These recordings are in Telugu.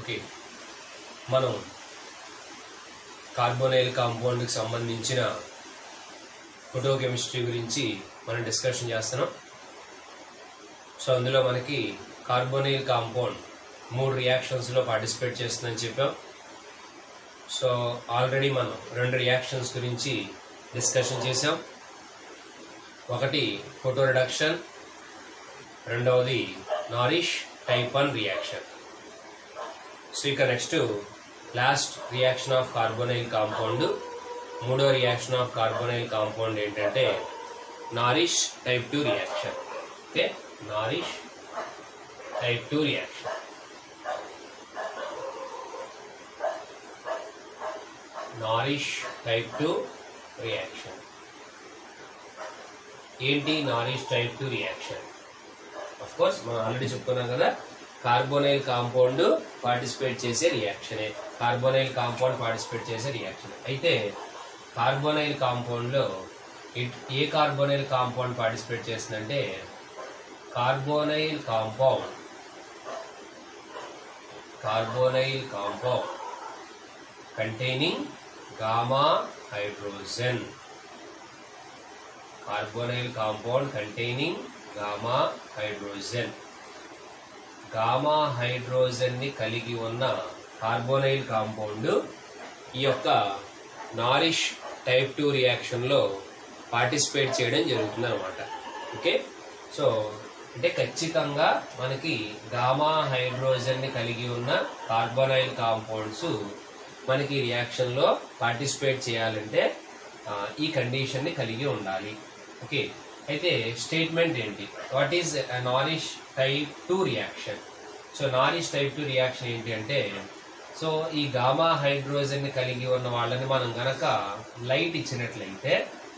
ఓకే మనం కార్బోనైల్ కాంపౌండ్కి సంబంధించిన ఫోటోకెమిస్ట్రీ గురించి మనం డిస్కషన్ చేస్తున్నాం సో అందులో మనకి కార్బోనైల్ కాంపౌండ్ మూడు రియాక్షన్స్లో పార్టిసిపేట్ చేస్తుందని చెప్పాం సో ఆల్రెడీ మనం రెండు రియాక్షన్స్ గురించి డిస్కషన్ చేసాం ఒకటి ఫోటో రిడక్షన్ రెండవది Norrish type one reaction so ఇక next last reaction of carbonyl compound మూడో రియాక్షన్ ఆఫ్ కార్బోనైల్ కాంపౌండ్ ఏంటంటే Norrish type two reaction okay Norrish type two reaction Norrish type two reaction ఏంటి Norrish type two reaction of course మనం ఆల్రెడీ చెప్పుకున్నాం కదా కార్బోనైల్ కాంపౌండ్ పార్టిసిపేట్ చేసే రియాక్షనే కార్బోనైల్ కాంపౌండ్ పార్టిసిపేట్ చేసే రియాక్షన్ అయితే కార్బోనైల్ కాంపౌండ్లో it a carbonyl compound participate చేస్తుందంటే carbonyl compound carbonyl compound containing gamma hydrogen carbonyl compound containing gamma hydrogen gamma hydrogen ని కలిగి ఉన్న కార్బోనైల్ కాంపౌండ్ ఈ యొక్క నారిష్ టైప్ టూ రియాక్షన్ లో పార్టిసిపేట్ చేయడం జరుగుతుంది అనమాట ఓకే సో అంటే ఖచ్చితంగా మనకి గామా హైడ్రోజన్ ని కలిగి ఉన్న కార్బోనైల్ కాంపౌండ్స్ మనకి రియాక్షన్ లో పార్టిసిపేట్ చేయాలంటే ఆ, ఈ కండిషన్ ని కలిగి ఉండాలి ఓకే అయితే స్టేట్మెంట్ ఏంటి what is Norrish type two reaction so Norrish type two reaction ఏంటి అంటే సో ఈ గామా హైడ్రోజన్ ని కలిగి ఉన్న వాళ్ళని మనం గనక లైట్ ఇచ్చినట్లయితే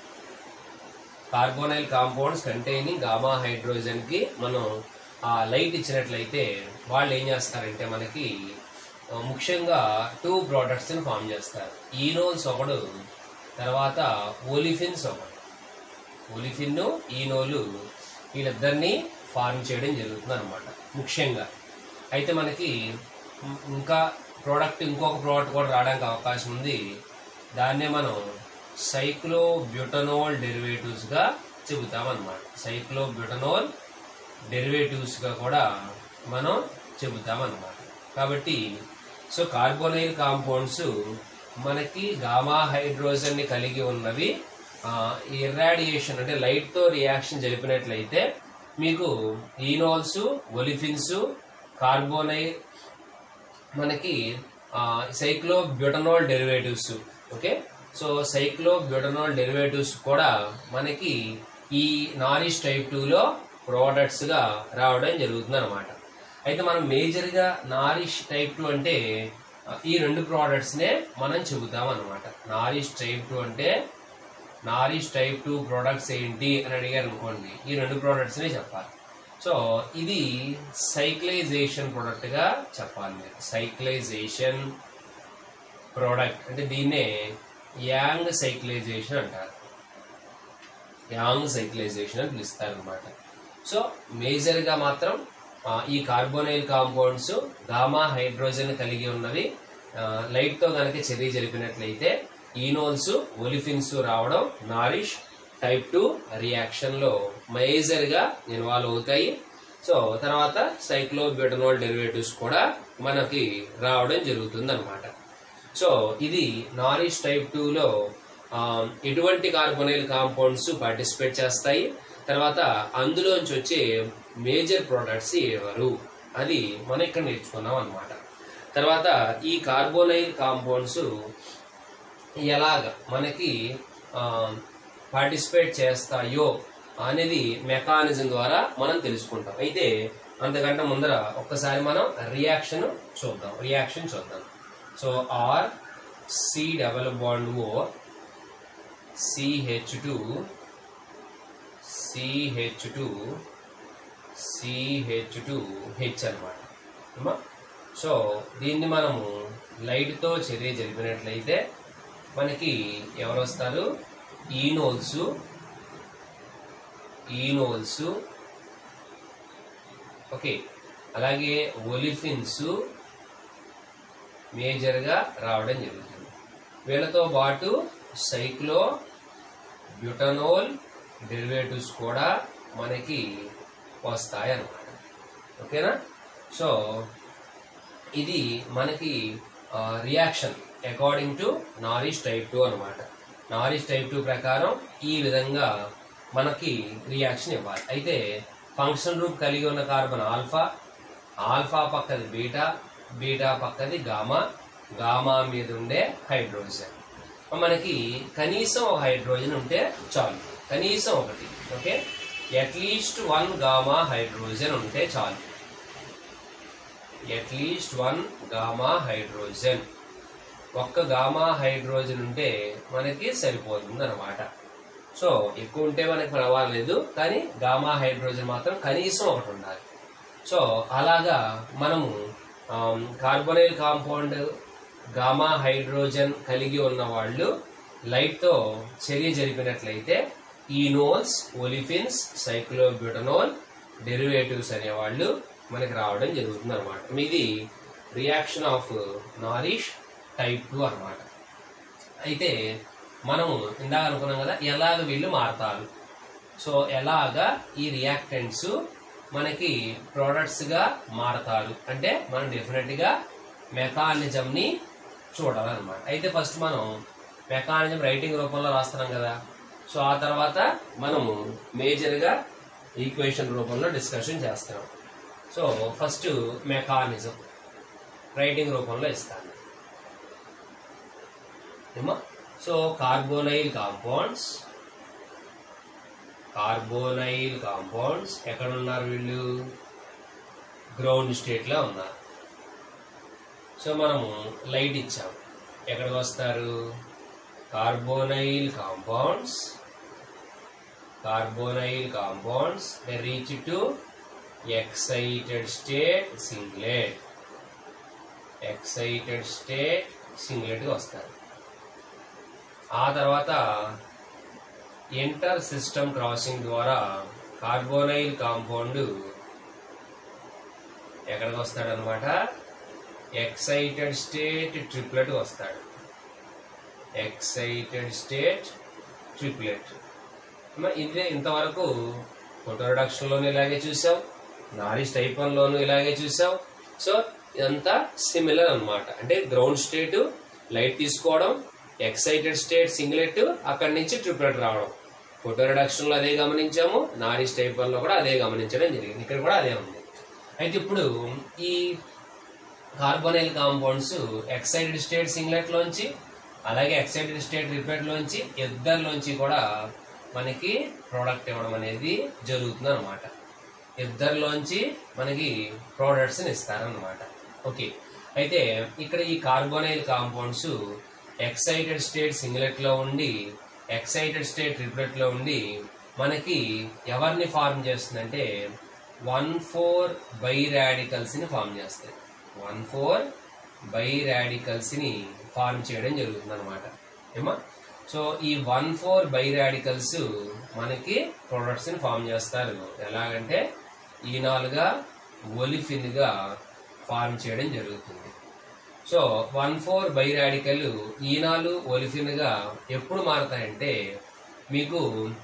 carbonyl compounds containing gamma hydrogen కి మనం ఆ లైట్ ఇచ్చినట్లయితే వాళ్ళు ఏం చేస్తారంటే మనకి ఆ, ముఖ్యంగా టూ ప్రోడక్ట్స్ ని ఫామ్ చేస్తారు ఈనోల్స్ ఒకడు తర్వాత ఓలిఫిన్స్ ఒకడు ఒలిఫిన్ ఈనోలు వీళ్ళిద్దరిని ఫార్మ్ చేయడం జరుగుతుంది అనమాట ముఖ్యంగా అయితే మనకి ఇం- ఇంకా ప్రోడక్ట్ ఇంకొక ప్రోడక్ట్ కూడా రావడానికి అవకాశం ఉంది దాన్నే మనం సైక్లో బ్యూటనోల్ డెరివేటివ్స్ గా చెబుతాం అనమాట సైక్లో బ్యూటనోల్ డెరివేటివ్స్ గా కూడా మనం చెబుతాం అనమాట కాబట్టి సో కార్బోనైల్ కాంపౌండ్స్ మనకి గామా హైడ్రోజన్ ని కలిగి ఉన్నవి ఇర్రాడియేషన్ అంటే లైట్ తో రియాక్షన్ జరిపినట్లయితే మీకు ఈనోల్స్ ఒలిఫిన్స్ కార్బోనై మనకి cyclobutanol derivatives okay so cyclobutanol derivatives కూడా మనకి ఈ నారిష్ టైప్ టూలో ప్రోడక్ట్స్ గా రావడం జరుగుతుంది అనమాట అయితే మనం మేజర్ గా నారిష్ టైప్ టూ అంటే ఆ, ఈ రెండు ప్రోడక్ట్స్ నే మనం చెబుతాం అనమాట నారిష్ టైప్ టూ అంటే నారిష్ టైప్ టూ ప్రోడక్ట్స్ ఏంటి అని అడిగారు అనుకోండి ఈ రెండు ప్రోడక్ట్స్ నే చెప్పాలి సో ఇది సైక్లైజేషన్ ప్రోడక్ట్ గా చెప్పాలి మీరు సైక్లైజేషన్ ప్రోడక్ట్ అంటే దీన్నే యాంగ్ సైక్లైజేషన్ అంటారు యాంగ్ సైక్లైజేషన్ అని పిలుస్తారు అనమాట సో మేజర్ గా మాత్రం ఆ, ఈ కార్బోనైల్ కాంపౌండ్స్ గామా హైడ్రోజన్ కలిగి ఉన్నవి లైట్ తో కనుక చర్య జరిపినట్లయితే ఈనోల్స్ ఒలిఫిన్స్ రావడం నారిష్ టైప్ టూ రియాక్షన్ లో మేజర్ గా ఇన్వాల్వ్ అవుతాయి సో తర్వాత సైక్లోబ్యూటనాల్ డెరివేటివ్స్ కూడా మనకి రావడం జరుగుతుంది అనమాట సో ఇది నారిష్ టైప్ టూలో ఎటువంటి కార్బోనైల్ కాంపౌండ్స్ పార్టిసిపేట్ చేస్తాయి తర్వాత అందులోంచి వచ్చే మేజర్ ప్రొడక్ట్స్ ఎవరు అది మనం ఇక్కడ నేర్చుకున్నాం అనమాట తర్వాత ఈ కార్బోనైల్ కాంపౌండ్స్ ఎలాగ మనకి పార్టిసిపేట్ చేస్తాయో అనేది మెకానిజం ద్వారా మనం తెలుసుకుంటాం అయితే అంతకంటే ముందర ఒక్కసారి మనం రియాక్షన్ చూద్దాం రియాక్షన్ చూద్దాం so R C double bond O CH two CH two CH two H అనమాట సో దీన్ని మనము లైట్తో చర్య జరిపినట్లయితే మనకి ఎవరు వస్తారు ఈనోల్స్ ఈనోల్స్ ఓకే అలాగే ఒలిఫిన్స్ మేజర్గా రావడం జరుగుతుంది వీళ్ళతో పాటు సైక్లో బ్యూటనోల్ డెరివేటివ్స్ కూడా మనకి వస్తాయి అన్నమాట ఓకేనా సో ఇది మనకి reaction according to Norrish type two అనమాట నారిష్ టైప్ టూ ప్రకారం ఈ విధంగా మనకి రియాక్షన్ ఇవ్వాలి అయితే ఫంక్షన్ రూప్ కలిగి ఉన్న కార్బన్ ఆల్ఫా ఆల్ఫా పక్కది బీటా బీటా పక్కది గామా గామా మీద ఉండే హైడ్రోజన్ మనకి కనీసం ఒక హైడ్రోజన్ ఉంటే చాలు కనీసం ఒకటి okay at least one gamma hydrogen ఉంటే చాలు అట్లీస్ట్ వన్ గామా హైడ్రోజన్ ఒక్క గామా హైడ్రోజన్ ఉంటే మనకి సరిపోతుంది అనమాట సో ఎక్కువ ఉంటే మనకి పర్వాలేదు కానీ గామా హైడ్రోజన్ మాత్రం కనీసం ఒకటి ఉండాలి సో అలాగా మనము కార్బొనైల్ కాంపౌండ్ గామా హైడ్రోజన్ కలిగి ఉన్న వాళ్ళు లైట్తో చర్య జరిపినట్లయితే ఈనోల్స్ ఒలిఫిన్స్ సైక్లోబ్యూటనోల్ డెరివేటివ్స్ అనేవాళ్ళు మనకి రావడం జరుగుతుంది అనమాట ఇది reaction of Norrish type two అనమాట అయితే మనము ఇందాక అనుకున్నాం కదా ఎలాగ వీళ్ళు మారతారు సో ఎలాగా ఈ రియాక్టెంట్స్ మనకి products గా మారతారు అంటే మనం డెఫినెట్ గా మెకానిజం ని చూడాలన్నమాట అయితే ఫస్ట్ మనం మెకానిజం రైటింగ్ రూపంలో రాస్తున్నాం కదా సో ఆ తర్వాత మనము మేజర్ గా ఈక్వేషన్ రూపంలో డిస్కషన్ చేస్తున్నాం సో ఫస్ట్ మెకానిజం రైటింగ్ రూపంలో ఇస్తాను ఏమా so carbonyl compounds carbonyl compounds ఎక్కడ ఉన్నారు వీళ్ళు గ్రౌండ్ స్టేట్ లో ఉన్నారు సో మనము లైట్ ఇచ్చాం ఎక్కడికి వస్తారు carbonyl compounds carbonyl compounds they reach to excited state singlet excited state singlet గా వస్తారు ఆ తర్వాత ఇంటర్ సిస్టమ్ క్రాసింగ్ ద్వారా కార్బోనైల్ కాంపౌండ్ ఎక్కడికి వస్తాడనమాట ఎక్సైటెడ్ స్టేట్ ట్రిప్లెట్ వస్తాడు ఎక్సైటెడ్ స్టేట్ ట్రిప్లెట్ ఇదే ఇంతవరకు ఫోటో రిడక్షన్లోనూ ఇలాగే చూసాం నారిస్ టైపన్లోనూ ఇలాగే చూసాం సో ఇదంతా సిమిలర్ అన్నమాట అంటే గ్రౌండ్ స్టేట్ లైట్ తీసుకోవడం ఎక్సైటెడ్ స్టేట్ సింగ్లెట్ అక్కడి నుంచి ట్రిప్లెట్ రావడం ఫోటో రిడక్షన్ లో అదే గమనించాము నారిస్ టైపన్ లో కూడా అదే గమనించడం జరిగింది ఇక్కడ కూడా అదే ఉంది అయితే ఇప్పుడు ఈ carbonyl compounds excited state singlet లోంచి అలాగే ఎక్సైటెడ్ స్టేట్ రిపేట్ లోంచి ఇద్దరిలోంచి కూడా మనకి ప్రోడక్ట్ ఇవ్వడం అనేది జరుగుతుంది అనమాట ఇద్దరిలోంచి మనకి ప్రోడక్ట్స్ ఇస్తారనమాట ఓకే అయితే ఇక్కడ ఈ carbonyl compounds excited state singlet లో ఉండి ఎక్సైటెడ్ స్టేట్ ట్రిప్లెట్ లో ఉండి మనకి ఎవరిని ఫార్మ్ చేస్తుందంటే వన్ ఫోర్ బై రాడికల్స్ ని ఫార్మ్ చేస్తాయి వన్ ఫోర్ బై రాడికల్స్ ని ఫార్మ్ చేయడం జరుగుతుంది అనమాట ఏమా సో ఈ వన్ ఫోర్ బై రాడికల్స్ మనకి ప్రొడక్ట్స్ ని ఫార్మ్ చేస్తారు ఎలాగంటే ఈనాలుగా ఒలిఫిన్ గా ఫార్మ్ చేయడం జరుగుతుంది so one four biradical enol olefin గా ఎప్పుడు మారతాయంటే మీకు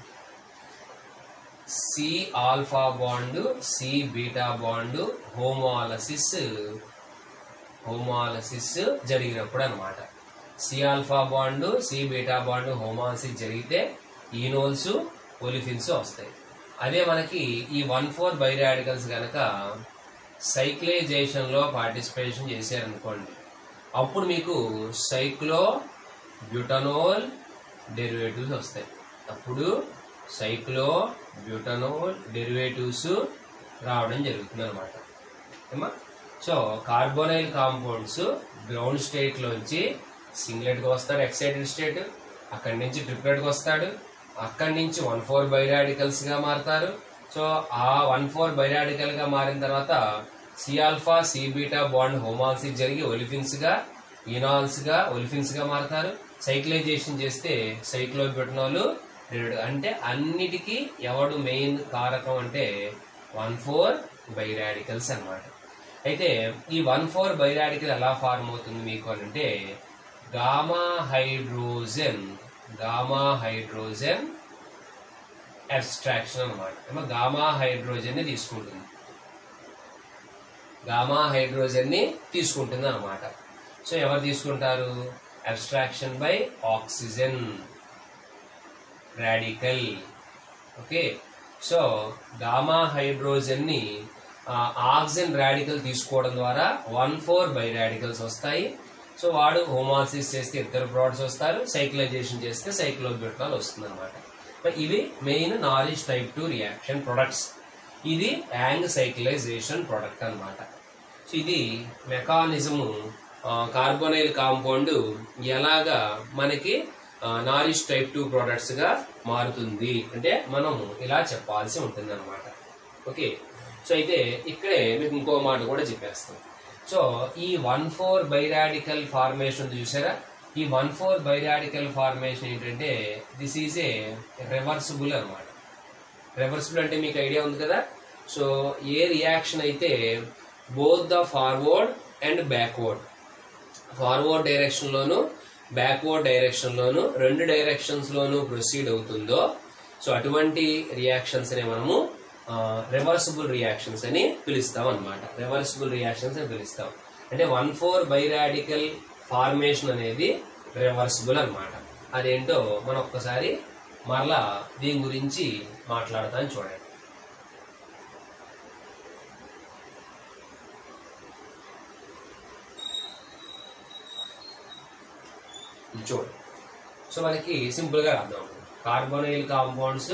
C alpha bond C beta bond homolysis homolysis జరిగినప్పుడు అన్నమాట C alpha bond C beta bond homolysis జరిగితే ఈనోల్స్ ఒలిఫిన్స్ వస్తాయి అదే మనకి ఈ వన్ ఫోర్ బై రాడికల్స్ కనుక సైక్లైజేషన్ లో పార్టిసిపేషన్ చేశారనుకోండి అప్పుడు మీకు సైక్లో బ్యూటనోల్ డెరివేటివ్స్ వస్తాయి అప్పుడు సైక్లో బ్యూటనోల్ డెరివేటివ్స్ రావడం జరుగుతుంది అనమాట ఏమా so carbonyl compounds ground state లోంచి సింగ్లెట్ కి వస్తాడు ఎక్సైటెడ్ స్టేట్ అక్కడి నుంచి ట్రిప్లెట్ కి వస్తాడు అక్కడి నుంచి వన్ ఫోర్ బైరాడికల్స్ గా మారుతారు సో ఆ వన్ ఫోర్ బైరాడికల్ గా మారిన తర్వాత C alpha C beta bond homolysis జరిగి ఒలిఫిన్స్ గా ఇనాల్స్ గా ఒలిఫిన్స్ గా మారుతారు సైక్లైజేషన్ చేస్తే సైక్లోబ్యూటనాల్ అంటే అన్నిటికీ ఎవడు మెయిన్ కారకం అంటే వన్ ఫోర్ బై రాడికల్స్ అనమాట అయితే ఈ వన్ ఫోర్ బైరాడికల్ ఎలా ఫార్మ్ అవుతుంది మీకు అని అంటే gamma hydrogen gamma hydrogen abstraction అనమాట ఏమో గామా హైడ్రోజన్ ని తీసుకుంటుంది గామా హైడ్రోజన్ ని తీసుకుంటుంది అనమాట సో ఎవరు తీసుకుంటారు abstraction by oxygen radical okay so gamma hydrogen ని ఆ, ఆక్సిజన్ రాడికల్ తీసుకోవడం ద్వారా వన్ ఫోర్ బై రాడికల్స్ వస్తాయి సో వాడు హోమాసిస్ చేస్తే ఇద్దరు ప్రోడక్ట్స్ వస్తారు సైక్లైజేషన్ చేస్తే సైక్లోబ్యూటనాల్ వస్తుంది అనమాట ఇవి main Norrish type two reaction products ఇది యాంగ్ సైక్లైజేషన్ ప్రొడక్ట్ అన్నమాట సో ఇది మెకానిజము కార్బోనైల్ కాంపౌండ్ ఎలాగా మనకి నారిష్ టైప్ టూ ప్రొడక్ట్స్ గా మారుతుంది అంటే మనం ఇలా చెప్పాల్సి ఉంటుంది అనమాట ఓకే సో అయితే ఇక్కడే మీకు ఇంకో మాట కూడా చెప్పేస్తాం సో ఈ వన్ ఫోర్ బైరాడికల్ ఫార్మేషన్ చూసారా ఈ వన్ ఫోర్ బైరాడికల్ ఫార్మేషన్ ఏంటంటే దిస్ ఈజ్ ఏ రివర్సిబుల్ అనమాట రివర్సిబుల్ అంటే మీకు ఐడియా ఉంది కదా సో ఏ రియాక్షన్ అయితే both the forward and backward forward direction లోను బ్యాక్వర్డ్ డైరెక్షన్ లోను రెండు డైరెక్షన్స్ లోను ప్రొసీడ్ అవుతుందో సో అటువంటి రియాక్షన్స్ ని మనము రివర్సిబుల్ రియాక్షన్స్ అని పిలుస్తాం అనమాట రివర్సిబుల్ రియాక్షన్స్ అని పిలుస్తాం అంటే వన్ ఫోర్ బైరాడికల్ ఫార్మేషన్ అనేది రివర్సిబుల్ అన్నమాట అదేంటో మనం ఒక్కసారి మరలా దీని గురించి మాట్లాడతాను చూడండి ఇది చూడండి సో మనకి సింపుల్ గా అర్థం కార్బోనైల్ కాంపౌండ్స్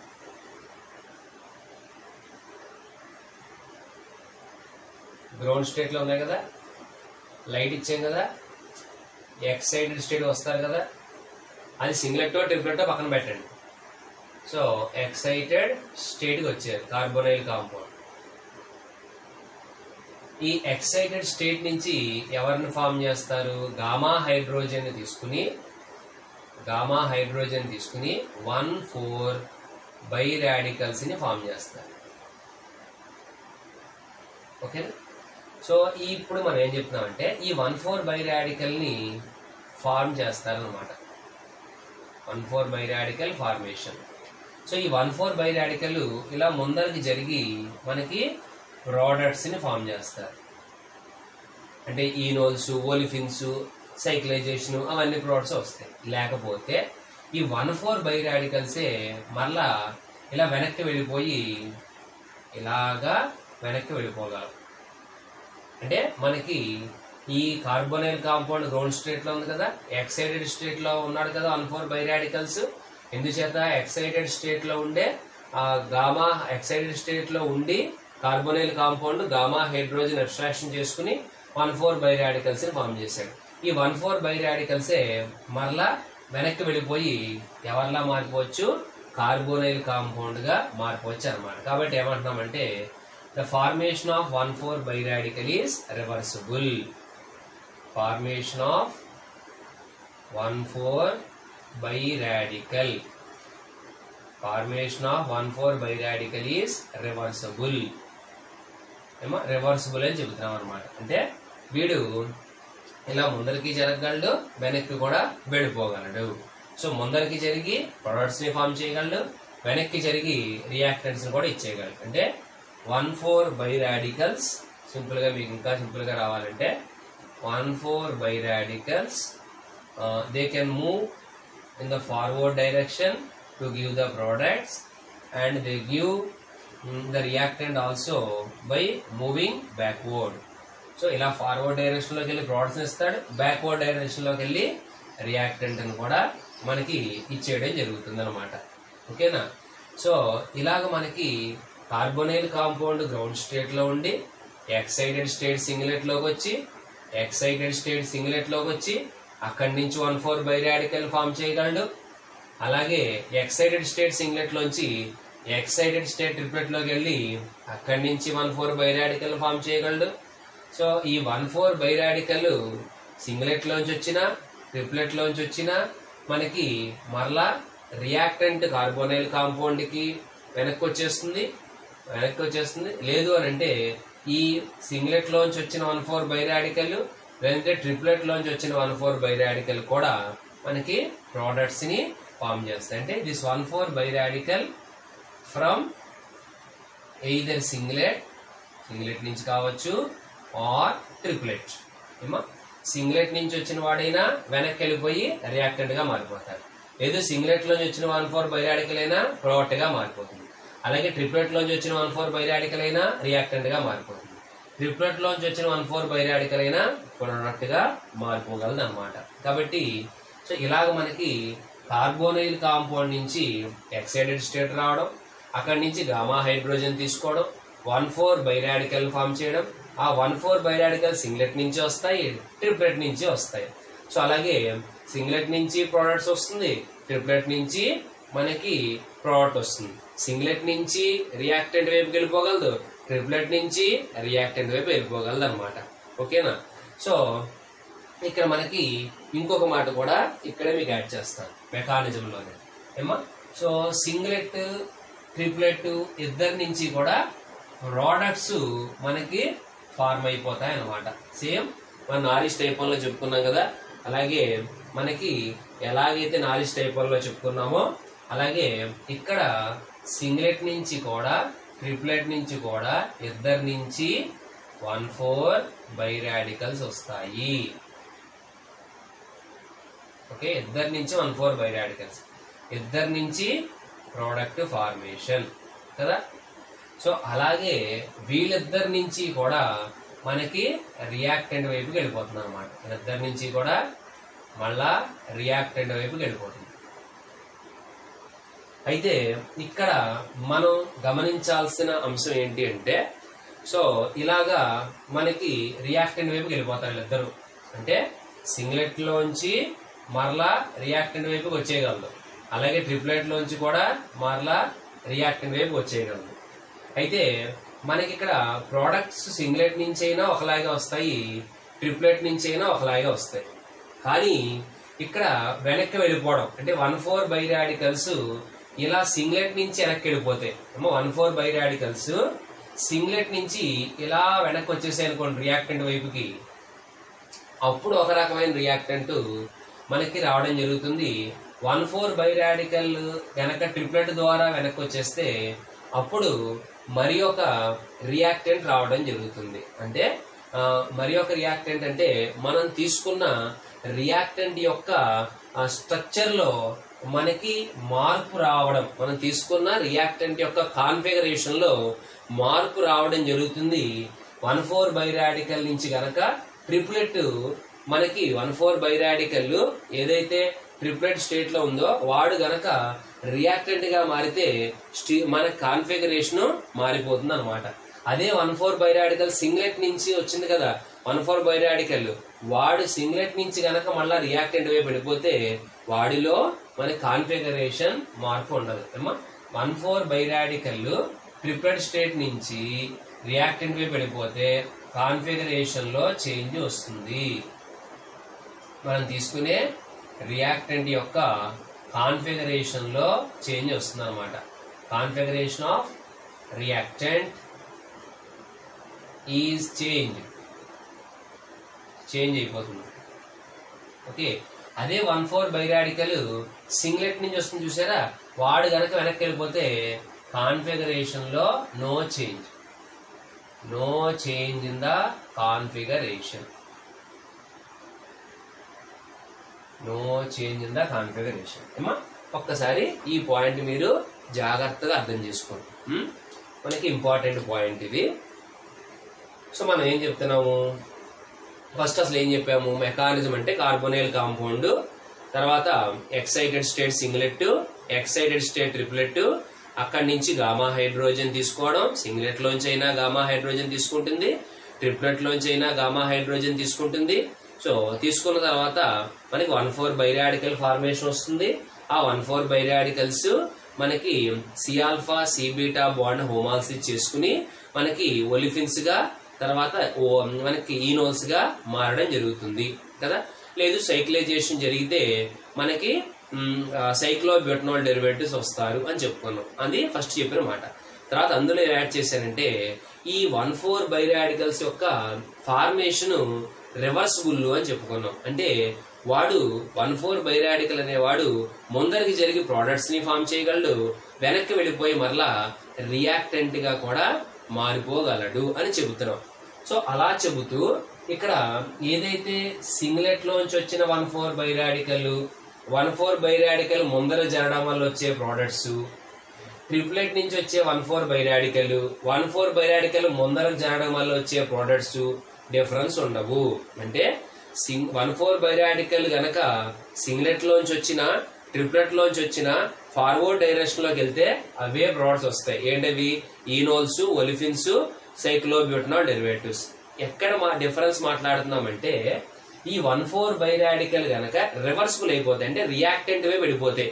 గ్రౌండ్ స్టేట్ లో ఉన్నాయి కదా లైట్ ఇచ్చాం కదా ఎక్సైటెడ్ స్టేట్ వస్తారు కదా అది సింగ్లెట్టో ట్రిప్లెట్టో పక్కన పెట్టండి సో ఎక్సైటెడ్ స్టేట్కి వచ్చారు కార్బోనైల్ కాంపౌండ్ ఈ ఎక్సైటెడ్ స్టేట్ నుంచి ఎవరిని ఫామ్ చేస్తారు గామా హైడ్రోజన్ తీసుకుని గామా హైడ్రోజన్ తీసుకుని వన్ ఫోర్ బై రాడికల్స్ ని ఫామ్ చేస్తారు ఓకేనా సో ఈ ఇప్పుడు మనం ఏం చెప్తున్నామంటే ఈ వన్ ఫోర్ బై రాడికల్ ని ఫార్మ్ చేస్తారనమాట one four biradical formation so ఈ వన్ ఫోర్ బై రాడికల్ ఇలా ముందరికి జరిగి మనకి ప్రోడక్ట్స్ ని ఫామ్ చేస్తారు అంటే ఈనోల్స్ ఓలిఫిన్స్ సైక్లైజేషన్ అవన్నీ ప్రోడక్ట్స్ వస్తాయి లేకపోతే ఈ వన్ ఫోర్ బై రాడికల్సే మరలా ఇలా వెనక్కి వెళ్ళిపోయి ఇలాగా వెనక్కి వెళ్ళిపోగలం అంటే మనకి ఈ కార్బోనైల్ కాంపౌండ్ గ్రౌండ్ స్టేట్ లో ఉంది కదా ఎక్సైటెడ్ స్టేట్ లో ఉన్నాడు కదా వన్ ఫోర్ బై రాడికల్స్ ఎందుచేత ఎక్సైటెడ్ స్టేట్ లో ఉండే ఆ గామా ఎక్సైటెడ్ స్టేట్ లో ఉండి carbonyl compound gamma hydrogen abstraction చేసుకుని వన్ ఫోర్ బై రాడికల్స్ ని ఫామ్ చేశాడు ఈ వన్ ఫోర్ బై రాడికల్సే మరలా వెనక్కి వెళ్ళిపోయి ఎవరిలా మారిపోవచ్చు కార్బోనైల్ కాంపౌండ్ గా మారిపోవచ్చు అనమాట కాబట్టి ఏమంటున్నామంటే the formation of one four biradical is reversible formation of one four biradical formation of one four biradical is reversible ఏమో రివర్సిబుల్ అని చెబుతున్నాం అనమాట అంటే వీడు ఇలా ముందరికి జరగగలడు వెనక్కి కూడా వెళ్ళిపోగలడు సో ముందరికి జరిగి ప్రొడక్ట్స్ ని ఫామ్ చేయగలడు వెనక్కి జరిగి రియాక్టెంట్స్ ని కూడా ఇచ్చేయగలడు అంటే one four biradicals simple గా మీకు ఇంకా సింపుల్ గా రావాలంటే one four biradicals they can move in the forward direction to give the products and they give mm, the reactant also by moving backward so ఇలా ఫార్వర్డ్ డైరెక్షన్ లోకి వెళ్ళి ప్రోడక్ట్స్ ఇస్తాడు బ్యాక్వర్డ్ డైరెక్షన్ లోకి వెళ్ళి రియాక్టెంట్ ని కూడా మనకి ఇచ్చేయడం జరుగుతుంది అనమాట ఓకేనా సో ఇలాగ మనకి కార్బోనైల్ కాంపౌండ్ గ్రౌండ్ స్టేట్ లో ఉండి ఎక్సైటెడ్ స్టేట్ సింగిలెట్ లోకి వచ్చి ఎక్సైటెడ్ స్టేట్ సింగిలెట్ లోకి వచ్చి అక్కడి నుంచి one four biradical form చేయగలడు అలాగే ఎక్సైటెడ్ స్టేట్ సింగ్లెట్ లోంచి ఎక్సైటెడ్ స్టేట్ ట్రిప్లెట్ లోకి వెళ్ళి అక్కడి నుంచి one four biradical form చేయగలడు సో ఈ one four biradical singlet లోంచి వచ్చిన ట్రిప్లెట్ లోంచి వచ్చిన మనకి మరలా రియాక్టెంట్ కార్బోనైల్ కాంపౌండ్ కి వెనక్కి వచ్చేస్తుంది వెనక్కి వచ్చేస్తుంది లేదు అని అంటే ఈ సింగ్లెట్ లోంచి వచ్చిన వన్ ఫోర్ బై రాడికల్ లేదంటే ట్రిప్లెట్ లోంచి వచ్చిన వన్ ఫోర్ బై రాడికల్ కూడా మనకి ప్రోడక్ట్స్ ని ఫామ్ చేస్తాయి అంటే this one four biradical from either singlet singlet నుంచి కావచ్చు ఆర్ ట్రిప్లెట్ ఏమా సింగ్లెట్ నుంచి వచ్చిన వాడైనా వెనక్కి వెళ్ళిపోయి రియాక్టెంట్ గా మారిపోతాడు లేదు సింగ్లెట్ లోంచి వచ్చిన వన్ ఫోర్ బైరాడికల్ అయినా ప్రోడక్ట్ గా మారిపోతుంది అలాగే ట్రిప్లెట్ లోంచి వచ్చిన వన్ ఫోర్ బైరాడికల్ అయినా రియాక్టెంట్ గా మారిపోతుంది ట్రిప్లెట్ లోంచి వచ్చిన వన్ ఫోర్ బైరాడికల్ అయినా ప్రోడక్ట్ గా మారిపోగలదు అనమాట కాబట్టి సో ఇలాగ మనకి కార్బోనైల్ కాంపౌండ్ నుంచి ఎక్సైటెడ్ స్టేట్ రావడం అక్కడి నుంచి గామా హైడ్రోజన్ తీసుకోవడం వన్ ఫోర్ బైరాడికల్ ఫామ్ చేయడం ఆ వన్ ఫోర్ బైరాడికల్ సింగ్లెట్ నుంచి వస్తాయి ట్రిప్లెట్ నుంచి వస్తాయి సో అలాగే సింగ్లెట్ నుంచి ప్రోడక్ట్స్ వస్తుంది ట్రిప్లెట్ నుంచి మనకి ప్రోడక్ట్ వస్తుంది సింగ్లెట్ నుంచి రియాక్టెంట్ వైపుకి వెళ్ళిపోగలదు ట్రిప్లెట్ నుంచి రియాక్టెంట్ వైపు వెళ్ళిపోగలదు అనమాట ఓకేనా సో ఇక్కడ మనకి ఇంకొక మాట కూడా ఇక్కడే మీకు యాడ్ చేస్తాను మెకానిజంలోనే ఏమా సో సింగ్లెట్ ట్రిప్లెట్ ఇద్దరి నుంచి కూడా ప్రోడక్ట్స్ మనకి ఫార్మ్ అయిపోతాయి అన్నమాట సేమ్ మన నారిష్ టైపంలో చెప్పుకున్నాం కదా అలాగే మనకి ఎలాగైతే నారిష్ టైపంలో చెప్పుకున్నామో అలాగే ఇక్కడ సింగ్లెట్ నుంచి కూడా ట్రిప్లెట్ నుంచి కూడా ఇద్దరి నుంచి వన్ ఫోర్ బైరాడికల్స్ వస్తాయి ఓకే ఇద్దరి నుంచి వన్ ఫోర్ బైరాడికల్స్ ఇద్దరి నుంచి ప్రోడక్ట్ ఫార్మేషన్ కదా సో అలాగే వీళ్ళిద్దరి నుంచి కూడా మనకి రియాక్టెంట్ వైపుకి వెళ్ళిపోతుంది అనమాట వీళ్ళిద్దరి నుంచి కూడా మళ్ళా రియాక్టెంట్ వైపుకి వెళ్ళిపోతుంది అయితే ఇక్కడ మనం గమనించాల్సిన అంశం ఏంటి అంటే సో ఇలాగా మనకి రియాక్టెంట్ వైపుకి వెళ్ళిపోతారు వీళ్ళిద్దరు అంటే సింగ్లెట్ లోంచి మరలా రియాక్టెంట్ వైపుకి వచ్చేయగలదు అలాగే ట్రిప్లెట్ లోంచి కూడా మరలా రియాక్టెంట్ వైపు వచ్చేయగలదు అయితే మనకి ఇక్కడ ప్రోడక్ట్స్ సింగ్లెట్ నుంచి అయినా ఒకలాగే వస్తాయి ట్రిప్లెట్ నుంచి అయినా ఒకలాగే వస్తాయి కానీ ఇక్కడ వెనక్కి వెళ్ళిపోవడం అంటే వన్ ఫోర్ బై రాడికల్స్ ఇలా సింగ్లెట్ నుంచి వెనక్కి వెళ్ళిపోతాయి ఏమో one four biradicals singlet నుంచి ఇలా వెనక్కి వచ్చేసాయి అనుకోండి రియాక్టెంట్ వైపుకి అప్పుడు ఒక రకమైన రియాక్టెంట్ మనకి రావడం జరుగుతుంది వన్ ఫోర్ బై రాడికల్ వెనక ట్రిప్లెట్ ద్వారా వెనక్కి వచ్చేస్తే అప్పుడు మరి ఒక రియాక్టెంట్ రావడం జరుగుతుంది అంటే ఆ, మరి ఒక రియాక్టెంట్ అంటే మనం తీసుకున్న రియాక్టెంట్ యొక్క స్ట్రక్చర్ లో మనకి మార్పు రావడం మనం తీసుకున్న రియాక్టెంట్ యొక్క కాన్ఫిగరేషన్ లో మార్పు రావడం జరుగుతుంది వన్ ఫోర్ బై రాడికల్ నుంచి గనక ట్రిప్లెట్ మనకి వన్ ఫోర్ బై రాడికల్ ఏదైతే ట్రిప్లెట్ స్టేట్ లో ఉందో వాడు గనక రియాక్టెంట్ గా మారితే స్టీ- మన కాన్ఫిగరేషన్ మారిపోతుంది అనమాట అదే one four biradical singlet నుంచి వచ్చింది కదా వన్ ఫోర్ బై రాడికల్ వాడు సింగ్లెట్ నుంచి గనక మళ్ళా రియాక్టెంట్ వైపు వెళ్ళిపోతే వాడిలో మన కాన్ఫిగరేషన్ మార్పు ఉండదు ఏమా one four biradical triplet state నుంచి రియాక్టెంట్ వైపు వెళ్ళిపోతే కాన్ఫిగరేషన్ లో చేంజ్ వస్తుంది మనం తీసుకునే రియాక్టెంట్ యొక్క కాన్ఫిగరేషన్ లో చేంజ్ వస్తుంది అనమాట configuration of reactant is change change అయిపోతుంది ఓకే అదే వన్ ఫోర్ బైరాడికల్ సింగ్లెట్ నుంచి వస్తుంది చూసారా వాడు గనక వెనక్కి వెళ్ళిపోతే కాన్ఫిగరేషన్ లో no change no change in the configuration no change in the configuration ఏమా ఒక్కసారి ఈ పాయింట్ మీరు జాగ్రత్తగా అర్థం చేసుకోండి ఉం? మనకి ఇంపార్టెంట్ పాయింట్ ఇది సో మనం ఏం చెప్తున్నాము ఫస్ట్ అసలు ఏం చెప్పాము మెకానిజం అంటే కార్బోనైల్ కాంపౌండ్ తర్వాత excited state singlet excited state triplet అక్కడి నుంచి గామా హైడ్రోజన్ తీసుకోవడం సింగ్లెట్ లోంచి అయినా గామా హైడ్రోజన్ తీసుకుంటుంది ట్రిప్లెట్ లోంచి అయినా గామా హైడ్రోజన్ తీసుకుంటుంది సో తీసుకున్న తర్వాత మనకి వన్ ఫోర్ బైరాడికల్ ఫార్మేషన్ వస్తుంది ఆ వన్ ఫోర్ బైరాడికల్స్ మనకి సిఆల్ఫా సిబీటా బాండ్ హోమాల్సిస్ చేసుకుని మనకి ఒలిఫిన్స్ గా తర్వాత ఓ- మనకి ఈనోల్స్ గా మారడం జరుగుతుంది కదా లేదు సైక్లైజేషన్ జరిగితే మనకి సైక్లోబ్యూటనాల్ డెరివేటివ్స్ వస్తారు అని చెప్పుకున్నాం అది ఫస్ట్ చెప్పిన మాట తర్వాత అందులో యాడ్ చేశానంటే ఈ వన్ ఫోర్ బైరాడికల్స్ యొక్క ఫార్మేషన్ రివర్సిబుల్ అని చెప్పుకున్నాం అంటే వాడు వన్ ఫోర్ బైరాడికల్ అనేవాడు ముందరికి జరిగి ప్రోడక్ట్స్ ని ఫామ్ చేయగలడు వెనక్కి వెళ్ళిపోయి మరలా రియాక్టెంట్ గా కూడా మారిపోగలడు అని చెబుతున్నాం సో అలా చెబుతూ ఇక్కడ ఏదైతే సింగ్లెట్ లోంచి వచ్చిన one four biradical one four biradical ముందర జరగడం వల్ల వచ్చే ప్రోడక్ట్స్ ట్రిప్లెట్ నుంచి వచ్చే one four biradical one four biradical ముందర జరగడం వల్ల వచ్చే ప్రోడక్ట్స్ డిఫరెన్స్ ఉండవు అంటే సింగ్ వన్ ఫోర్ బైరాడికల్ గనక సింగ్లెట్ లోంచి వచ్చిన ట్రిప్లెట్ లోంచి వచ్చిన ఫార్వర్డ్ డైరెక్షన్ లోకి వెళ్తే అవే ప్రోడక్ట్స్ వస్తాయి ఏంటవి ఈనోల్స్ ఒలిఫిన్స్ సైక్లోబ్యూటనాల్ డెరివేటివ్స్ ఎక్కడ మా డిఫరెన్స్ మాట్లాడుతున్నామంటే ఈ వన్ ఫోర్ బైరాడికల్ గనక రివర్సిబుల్ అయిపోతాయి అంటే రియాక్టెంట్ వే వెళ్ళిపోతాయి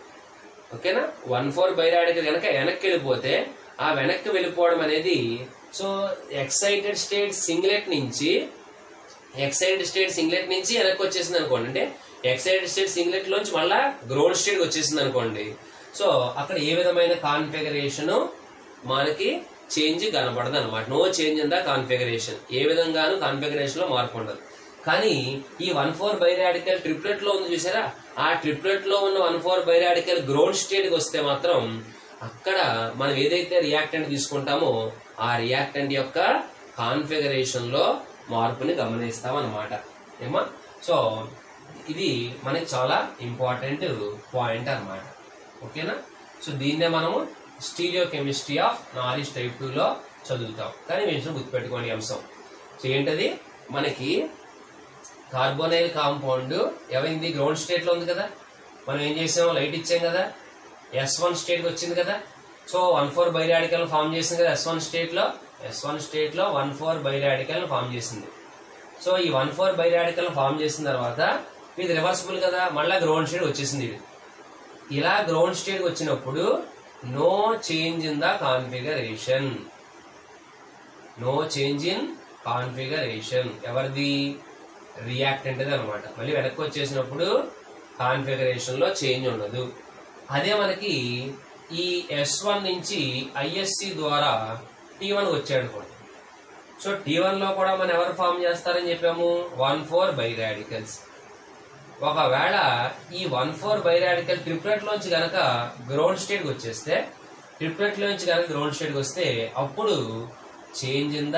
ఓకేనా వన్ ఫోర్ బైరాడికల్ కనుక వెనక్కి వెళ్ళిపోతే ఆ వెనక్కి వెళ్ళిపోవడం అనేది సో ఎక్సైటెడ్ స్టేట్ సింగ్లెట్ నుంచి ఎక్సైటెడ్ స్టేట్ సింగ్లెట్ నుంచి వెనక్కి వచ్చేసింది అనుకోండి అంటే ఎక్సైటెడ్ స్టేట్ సింగ్లెట్ లోంచి మళ్ళా గ్రౌండ్ స్టేట్ వచ్చేసింది అనుకోండి సో అక్కడ ఏ విధమైన కాన్ఫిగరేషన్ మనకి చేంజ్ కనపడదు అనమాట no change in the configuration ఏ విధంగానూ కాన్ఫిగరేషన్ లో మార్పు ఉండదు కానీ ఈ వన్ ఫోర్ బైరాడికల్ ట్రిప్లెట్ లో ఉంది చూసారా ఆ ట్రిప్లెట్ లో ఉన్న one four biradical ground state కి వస్తే మాత్రం అక్కడ మనం ఏదైతే రియాక్టెంట్ తీసుకుంటామో ఆ రియాక్టెంట్ యొక్క కాన్ఫిగరేషన్ లో మార్పుని గమనిస్తాం అనమాట ఏమా సో ఇది మనకి చాలా ఇంపార్టెంట్ పాయింట్ అన్నమాట ఓకేనా సో దీన్నే మనము stereochemistry of Norrish type two లో చదువుతాం కానీ మీరు గుర్తుపెట్టుకోండి ఈ అంశం సో ఏంటది మనకి కార్బోనైల్ కాంపౌండ్ ఏమైంది గ్రౌండ్ స్టేట్ లో ఉంది కదా మనం ఏం చేసాం లైట్ ఇచ్చాం కదా ఎస్ వన్ స్టేట్ కి వచ్చింది కదా so one four biradical form చేసింది కదా ఎస్ వన్ స్టేట్ లో ఎస్ వన్ స్టేట్ లో వన్ ఫోర్ బైరాడికల్ ఫామ్ చేసింది సో ఈ వన్ ఫోర్ బైరాడికల్ ఫామ్ చేసిన తర్వాత ఇది రివర్సిబుల్ కదా మళ్ళా గ్రౌండ్ స్టేట్ వచ్చేసింది ఇది ఇలా గ్రౌండ్ స్టేట్ వచ్చినప్పుడు no change in the configuration no change in configuration ఎవరిది రియాక్టెంట్ అనమాట మళ్ళీ వెనక్కి వచ్చేసినప్పుడు కాన్ఫిగరేషన్ లో చేంజ్ ఉండదు అదే మనకి ఈ ఎస్ వన్ నుంచి ఐఎస్సి ద్వారా టీ వన్ వచ్చాడు అనుకోండి సో టీ వన్ లో కూడా మనం ఎవరు ఫామ్ చేస్తారని చెప్పాము వన్ ఫోర్ బైరాడికల్స్ ఒకవేళ ఈ వన్ ఫోర్ బైరాడికల్ ట్రిప్లెట్ లోంచి గనక గ్రౌండ్ స్టేట్ వచ్చేస్తే ట్రిప్లెట్ లోంచి గనక గ్రౌండ్ స్టేట్ వస్తే అప్పుడు change in the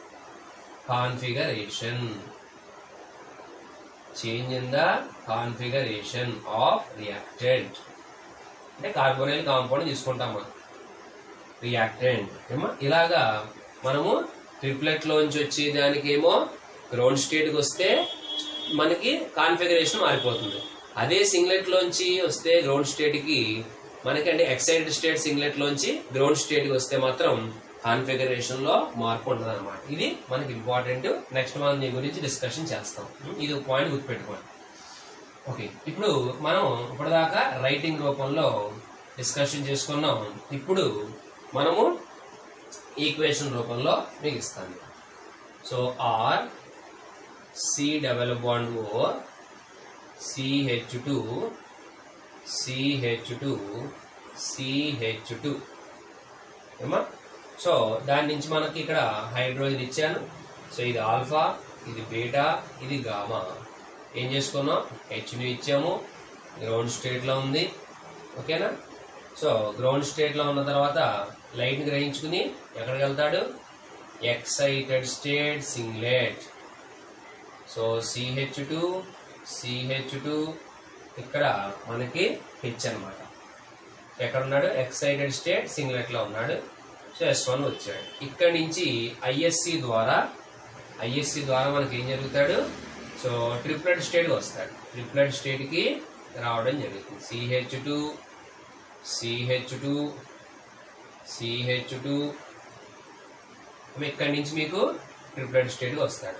configuration change in the configuration of reactant అంటే కార్బోనైల్ కాంపౌండ్ తీసుకుంటాం మనం రియాక్టెంట్ ఏమో ఇలాగా మనము ట్రిప్లెట్ లోంచి వచ్చే దానికేమో గ్రౌండ్ స్టేట్ కి వస్తే మనకి కాన్ఫిగరేషన్ మారిపోతుంది అదే సింగ్లెట్ లోంచి వస్తే గ్రౌండ్ స్టేట్ కి మనకి అంటే ఎక్సైటెడ్ స్టేట్ సింగ్లెట్ లోంచి గ్రౌండ్ స్టేట్ కి వస్తే మాత్రం కాన్ఫిగరేషన్ లో మార్పు ఉండదు అనమాట ఇది మనకి ఇంపార్టెంట్ నెక్స్ట్ మనం దీని గురించి డిస్కషన్ చేస్తాం ఇది ఒక పాయింట్ గుర్తుపెట్టుకోండి ఓకే ఇప్పుడు మనం ఇప్పటిదాకా రైటింగ్ రూపంలో డిస్కషన్ చేసుకున్నాం ఇప్పుడు మనము ఈక్వేషన్ రూపంలో మీకు ఇస్తాను so R C double bond O CH two CH two CH two ఏమా సో దాని నుంచి మనకి ఇక్కడ హైడ్రోజన్ ఇచ్చాను సో ఇది ఆల్ఫా ఇది బీటా ఇది గామా ఏం చేసుకున్నాం హెచ్ని ఇచ్చాము గ్రౌండ్ స్టేట్ లో ఉంది ఓకేనా సో గ్రౌండ్ స్టేట్ లో ఉన్న తర్వాత లైట్ ని గ్రహించుకుని ఎక్కడికి వెళ్తాడు excited state singlet so CH two CH two ఇక్కడ మనకి హెచ్ అన్నమాట ఎక్కడ ఉన్నాడు ఎక్సైటెడ్ స్టేట్ సింగ్లెట్ లో ఉన్నాడు సో ఎస్ వన్ వచ్చాడు ఇక్కడి నుంచి ఐఎస్సి ద్వారా ఐఎస్సి ద్వారా మనకి ఏం జరుగుతాడు సో ట్రిప్లెట్ స్టేట్ వస్తాడు ట్రిప్లెట్ స్టేట్ కి రావడం జరుగుతుంది CH two CH two CH two ఇక్కడి నుంచి మీకు ట్రిప్లెట్ స్టేట్ వస్తాడు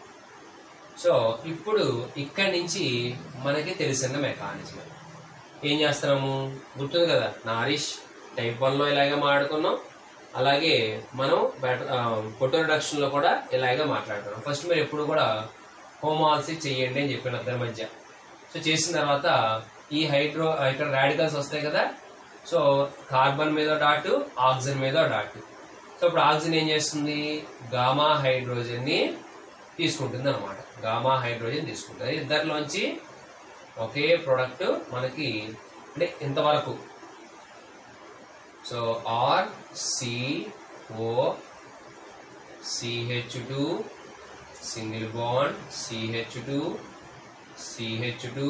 సో ఇప్పుడు ఇక్కడి నుంచి మనకి తెలిసిన మెకానిజం ఏం చేస్తున్నాము గుర్తుంది కదా నారిష్ టైప్ వన్ లో ఇలాగే మాట్లాడుకున్నాం అలాగే మనం ఫోటో రిడక్షన్ లో కూడా ఇలాగే మాట్లాడుకున్నాం ఫస్ట్ మీరు ఎప్పుడు కూడా హోమాలసీ చేయండి అని చెప్పిన ఇద్దరి మధ్య సో చేసిన తర్వాత ఈ హైడ్రో ఇక్కడ రాడికల్స్ వస్తాయి కదా సో కార్బన్ మీద డాట్ ఆక్సిజన్ మీద డాట్ సో ఇప్పుడు ఆక్సిజన్ ఏం చేస్తుంది గామా హైడ్రోజన్ ని తీసుకుంటుంది అనమాట గామా హైడ్రోజన్ తీసుకుంటుంది ఇద్దరిలోంచి ఒకే ప్రోడక్ట్ మనకి అంటే ఇంతవరకు so R CO CH two single bond CH two CH two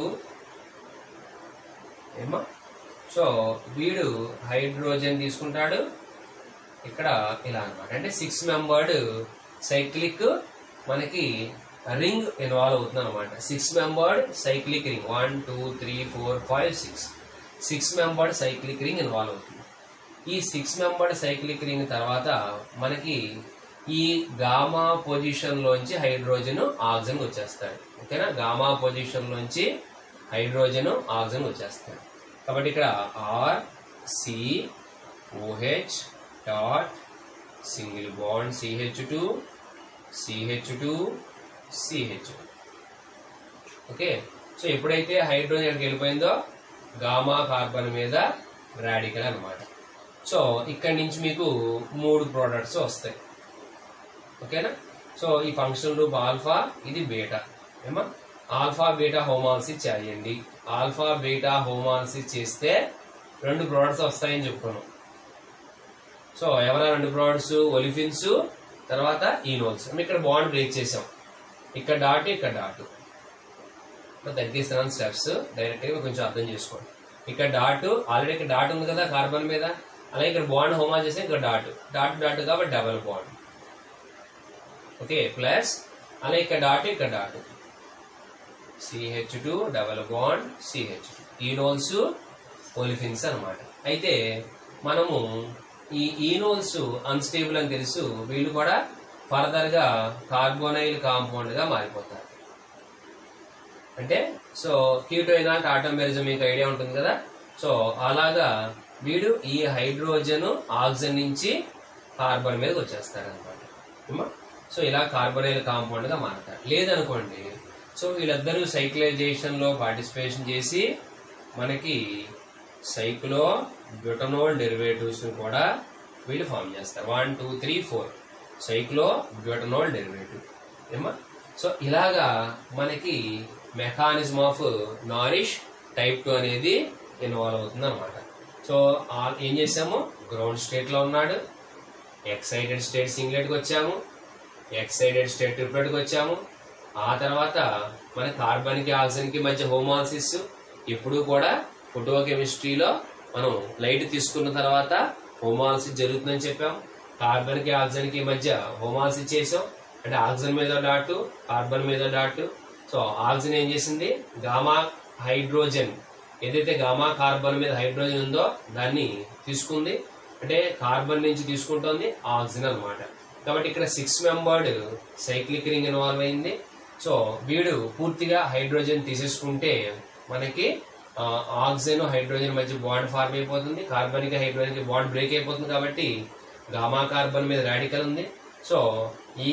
ఏమా సో వీడు హైడ్రోజన్ తీసుకుంటాడు ఇక్కడ ఇలా అన్నమాట అంటే సిక్స్ మెంబర్డ్ సైక్లిక్ మనకి రింగ్ ఇన్వాల్వ్ అవుతుంది అనమాట six membered cyclic ring one two three four five six six membered cyclic ring involve అవుతుంది ఈ సిక్స్ మెంబర్డ్ సైక్లిక్ రింగ్ తర్వాత మనకి ఈ గామా పొజిషన్ లోంచి హైడ్రోజన్ ఆక్సిజన్ వచ్చేస్తాడు ఓకేనా గామా పొజిషన్ లోంచి హైడ్రోజన్ ఆక్సిజన్ వచ్చేస్తాడు కాబట్టి ఇక్కడ R C OH dot single bond CH two CH two CH okay so ఎప్పుడైతే హైడ్రోజన్ ఇక్కడికి వెళ్ళిపోయిందో గామా కార్బన్ మీద రాడికల్ అన్నమాట సో ఇక్కడి నుంచి మీకు మూడు ప్రోడక్ట్స్ వస్తాయి ఓకేనా సో ఈ ఫంక్షన్ రూప్ ఆల్ఫా ఇది బీటా ఏమా ఆల్ఫా బీటా హోమాల్సిస్ చేయండి ఆల్ఫా బీటా హోమాల్సిస్ చేస్తే రెండు ప్రోడక్ట్స్ వస్తాయని చెప్పుకున్నాం సో ఎవరా రెండు ప్రోడక్ట్స్ ఒలిఫిన్స్ తర్వాత ఈనోల్స్ ఇక్కడ బాండ్ బ్రేక్ చేసాం ఇక్కడ డాట్ ఇక్కడ డాట్ తగ్గిస్తున్నాను స్టెప్స్ డైరెక్ట్ గా కొంచెం అర్థం చేసుకోండి ఇక్కడ డాట్ ఆల్రెడీ ఇక్కడ డాట్ ఉంది కదా కార్బన్ మీద అలాగే ఇక్కడ బాండ్ హోమా చేస్తే ఇక్కడ డాట్ డాట్ డాట్ కాబట్టి డబల్ బాండ్ ఓకే ప్లస్ అలాగే ఇక్కడ డాట్ ఇక్కడ dot CH two double bond CH enols olefins అన్నమాట అయితే మనము ఈ ఈనోల్స్ అన్స్టేబుల్ అని తెలుసు వీళ్ళు కూడా ఫర్దర్ గా కార్బోనైల్ కాంపౌండ్ గా మారిపోతారు అంటే సో కీటోయినాట్ ఆటోమెరిజం మీకు ఐడియా ఉంటుంది కదా సో అలాగా వీడు ఈ హైడ్రోజన్ ఆక్సిజన్ నుంచి కార్బన్ మీదకి వచ్చేస్తాడు అనమాట సో ఇలా కార్బోనైల్ కాంపౌండ్ గా మారతాడు లేదనుకోండి సో వీళ్ళిద్దరూ సైక్లైజేషన్ లో పార్టిసిపేషన్ చేసి మనకి సైక్లో బ్యూటనోల్ డెరివేటివ్స్ కూడా వీళ్ళు ఫామ్ చేస్తారు one two three four cyclobutanol derivative ఏమా సో ఇలాగా మనకి mechanism of Norrish type two అనేది ఇన్వాల్వ్ అవుతుంది అనమాట సో ఆ- ఏం చేసాము గ్రౌండ్ స్టేట్ లో ఉన్నాడు ఎక్సైటెడ్ స్టేట్ సింగ్లెట్ కి వచ్చాము ఎక్సైటెడ్ స్టేట్ ట్రిప్లెట్ కి వచ్చాము ఆ తర్వాత మన కార్బన్ కి ఆక్సిజన్ కి మధ్య హోమాలసిస్ ఇప్పుడు కూడా ఫోటో కెమిస్ట్రీలో మనం లైట్ తీసుకున్న తర్వాత హోమాలసిస్ జరుగుతుందని చెప్పాం కార్బన్ కి ఆక్సిజన్ కి మధ్య హోమాలసిస్ చేసాం అంటే ఆక్సిజన్ మీద డాట్ కార్బన్ మీద డాట్ సో ఆక్సిజన్ ఏం చేసింది గామా హైడ్రోజన్ ఏదైతే గామా కార్బన్ మీద హైడ్రోజన్ ఉందో దాన్ని తీసుకుంది అంటే కార్బన్ నుంచి తీసుకుంటోంది ఆక్సిజన్ అన్నమాట కాబట్టి ఇక్కడ six membered cyclic ring involve అయింది సో వీడు పూర్తిగా హైడ్రోజన్ తీసేసుకుంటే మనకి ఆ, ఆక్సిజన్ హైడ్రోజన్ మధ్య బాండ్ ఫార్మ్ అయిపోతుంది కార్బన్ కి హైడ్రోజన్ కి బాండ్ బ్రేక్ అయిపోతుంది కాబట్టి గామా కార్బన్ మీద రాడికల్ ఉంది సో ఈ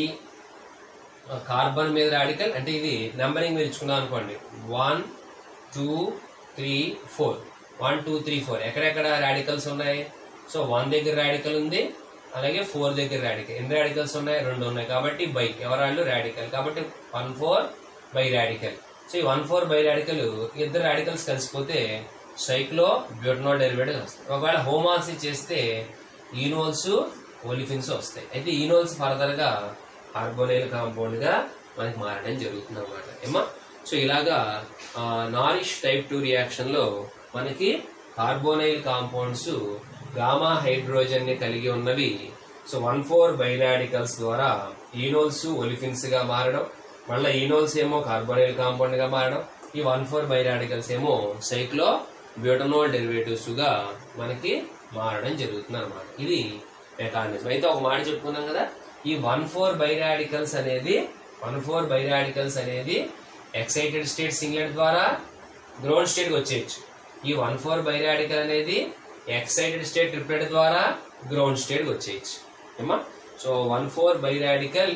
కార్బన్ మీద రాడికల్ అంటే ఇది నెంబరింగ్ మీరు ఇచ్చుకున్నాం అనుకోండి one two three four one two three four ఎక్కడెక్కడ రాడికల్స్ ఉన్నాయి సో వన్ దగ్గర రాడికల్ ఉంది అలాగే ఫోర్ దగ్గర రాడికల్ ఎన్ని రాడికల్స్ ఉన్నాయి రెండు ఉన్నాయి కాబట్టి బై ఎవరాళ్ళు రాడికల్ కాబట్టి one four biradical so ఈ వన్ ఫోర్ బై రాడికల్ ఇద్దరు రాడికల్స్ కలిసిపోతే సైక్లో బ్యూటనోల్ డెరివేటివ్ వస్తాయి ఒకవేళ హోమాల్సిస్ చేస్తే ఈనోల్స్ ఒలిఫిన్స్ వస్తాయి అయితే ఈనోల్స్ ఫర్దర్ గా కార్బోనైల్ కాంపౌండ్ గా మనకి మారడం జరుగుతుంది అనమాట ఏమా సో ఇలాగా నారిష్ టైప్ టూ రియాక్షన్ లో మనకి కార్బోనైల్ కాంపౌండ్స్ గామా హైడ్రోజన్ ని కలిగి ఉన్నవి సో వన్ ఫోర్ బైరాడికల్స్ ద్వారా ఈనోల్స్ ఒలిఫిన్స్ గా మారడం మళ్ళీ ఈనోల్స్ ఏమో కార్బోనైల్ కాంపౌండ్ గా మారడం ఈ వన్ ఫోర్ బైరాడికల్స్ ఏమో సైక్లో బ్యూటనోల్ డెరివేటివ్స్ గా మనకి మారడం జరుగుతుంది అనమాట ఇది మెకానిజం అయితే ఒక మాట చెప్పుకున్నాం కదా ఈ వన్ ఫోర్ బైరాడికల్స్ అనేది వన్ ఫోర్ బైరాడికల్స్ అనేది ఎక్సైటెడ్ స్టేట్ సింగ్లెట్ ద్వారా గ్రౌండ్ స్టేట్ కి వచ్చేయచ్చు ఈ వన్ ఫోర్ బైరాడికల్ అనేది ఎక్సైటెడ్ స్టేట్ ట్రిప్లెట్ ద్వారా గ్రౌండ్ స్టేట్ కి వచ్చేయచ్చు ఏమా so one four biradical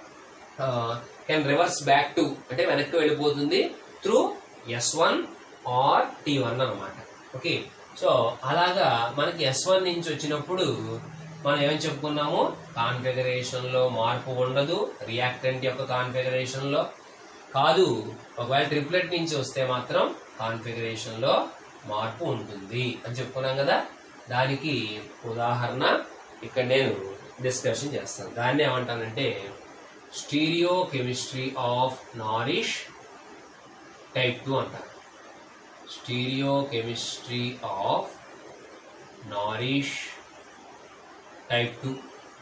can reverse back to అంటే వెనక్కి వెళ్ళిపోతుంది through S one or T one అనమాట ఓకే సో అలాగా మనకి ఎస్ వన్ నుంచి వచ్చినప్పుడు మనం ఏం చెప్పుకున్నాము కాన్ఫిగరేషన్ లో మార్పు ఉండదు రియాక్టెంట్ యొక్క కాన్ఫిగరేషన్ లో కాదు ఒకవేళ ట్రిప్లెట్ నుంచి వస్తే మాత్రం కాన్ఫిగరేషన్ లో మార్పు ఉంటుంది అని చెప్పుకున్నాం కదా దానికి ఉదాహరణ ఇక్కడ నేను డిస్కషన్ చేస్తాను దాన్ని ఏమంటానంటే stereochemistry of Norrish type two అంటారు stereochemistry of Norrish type two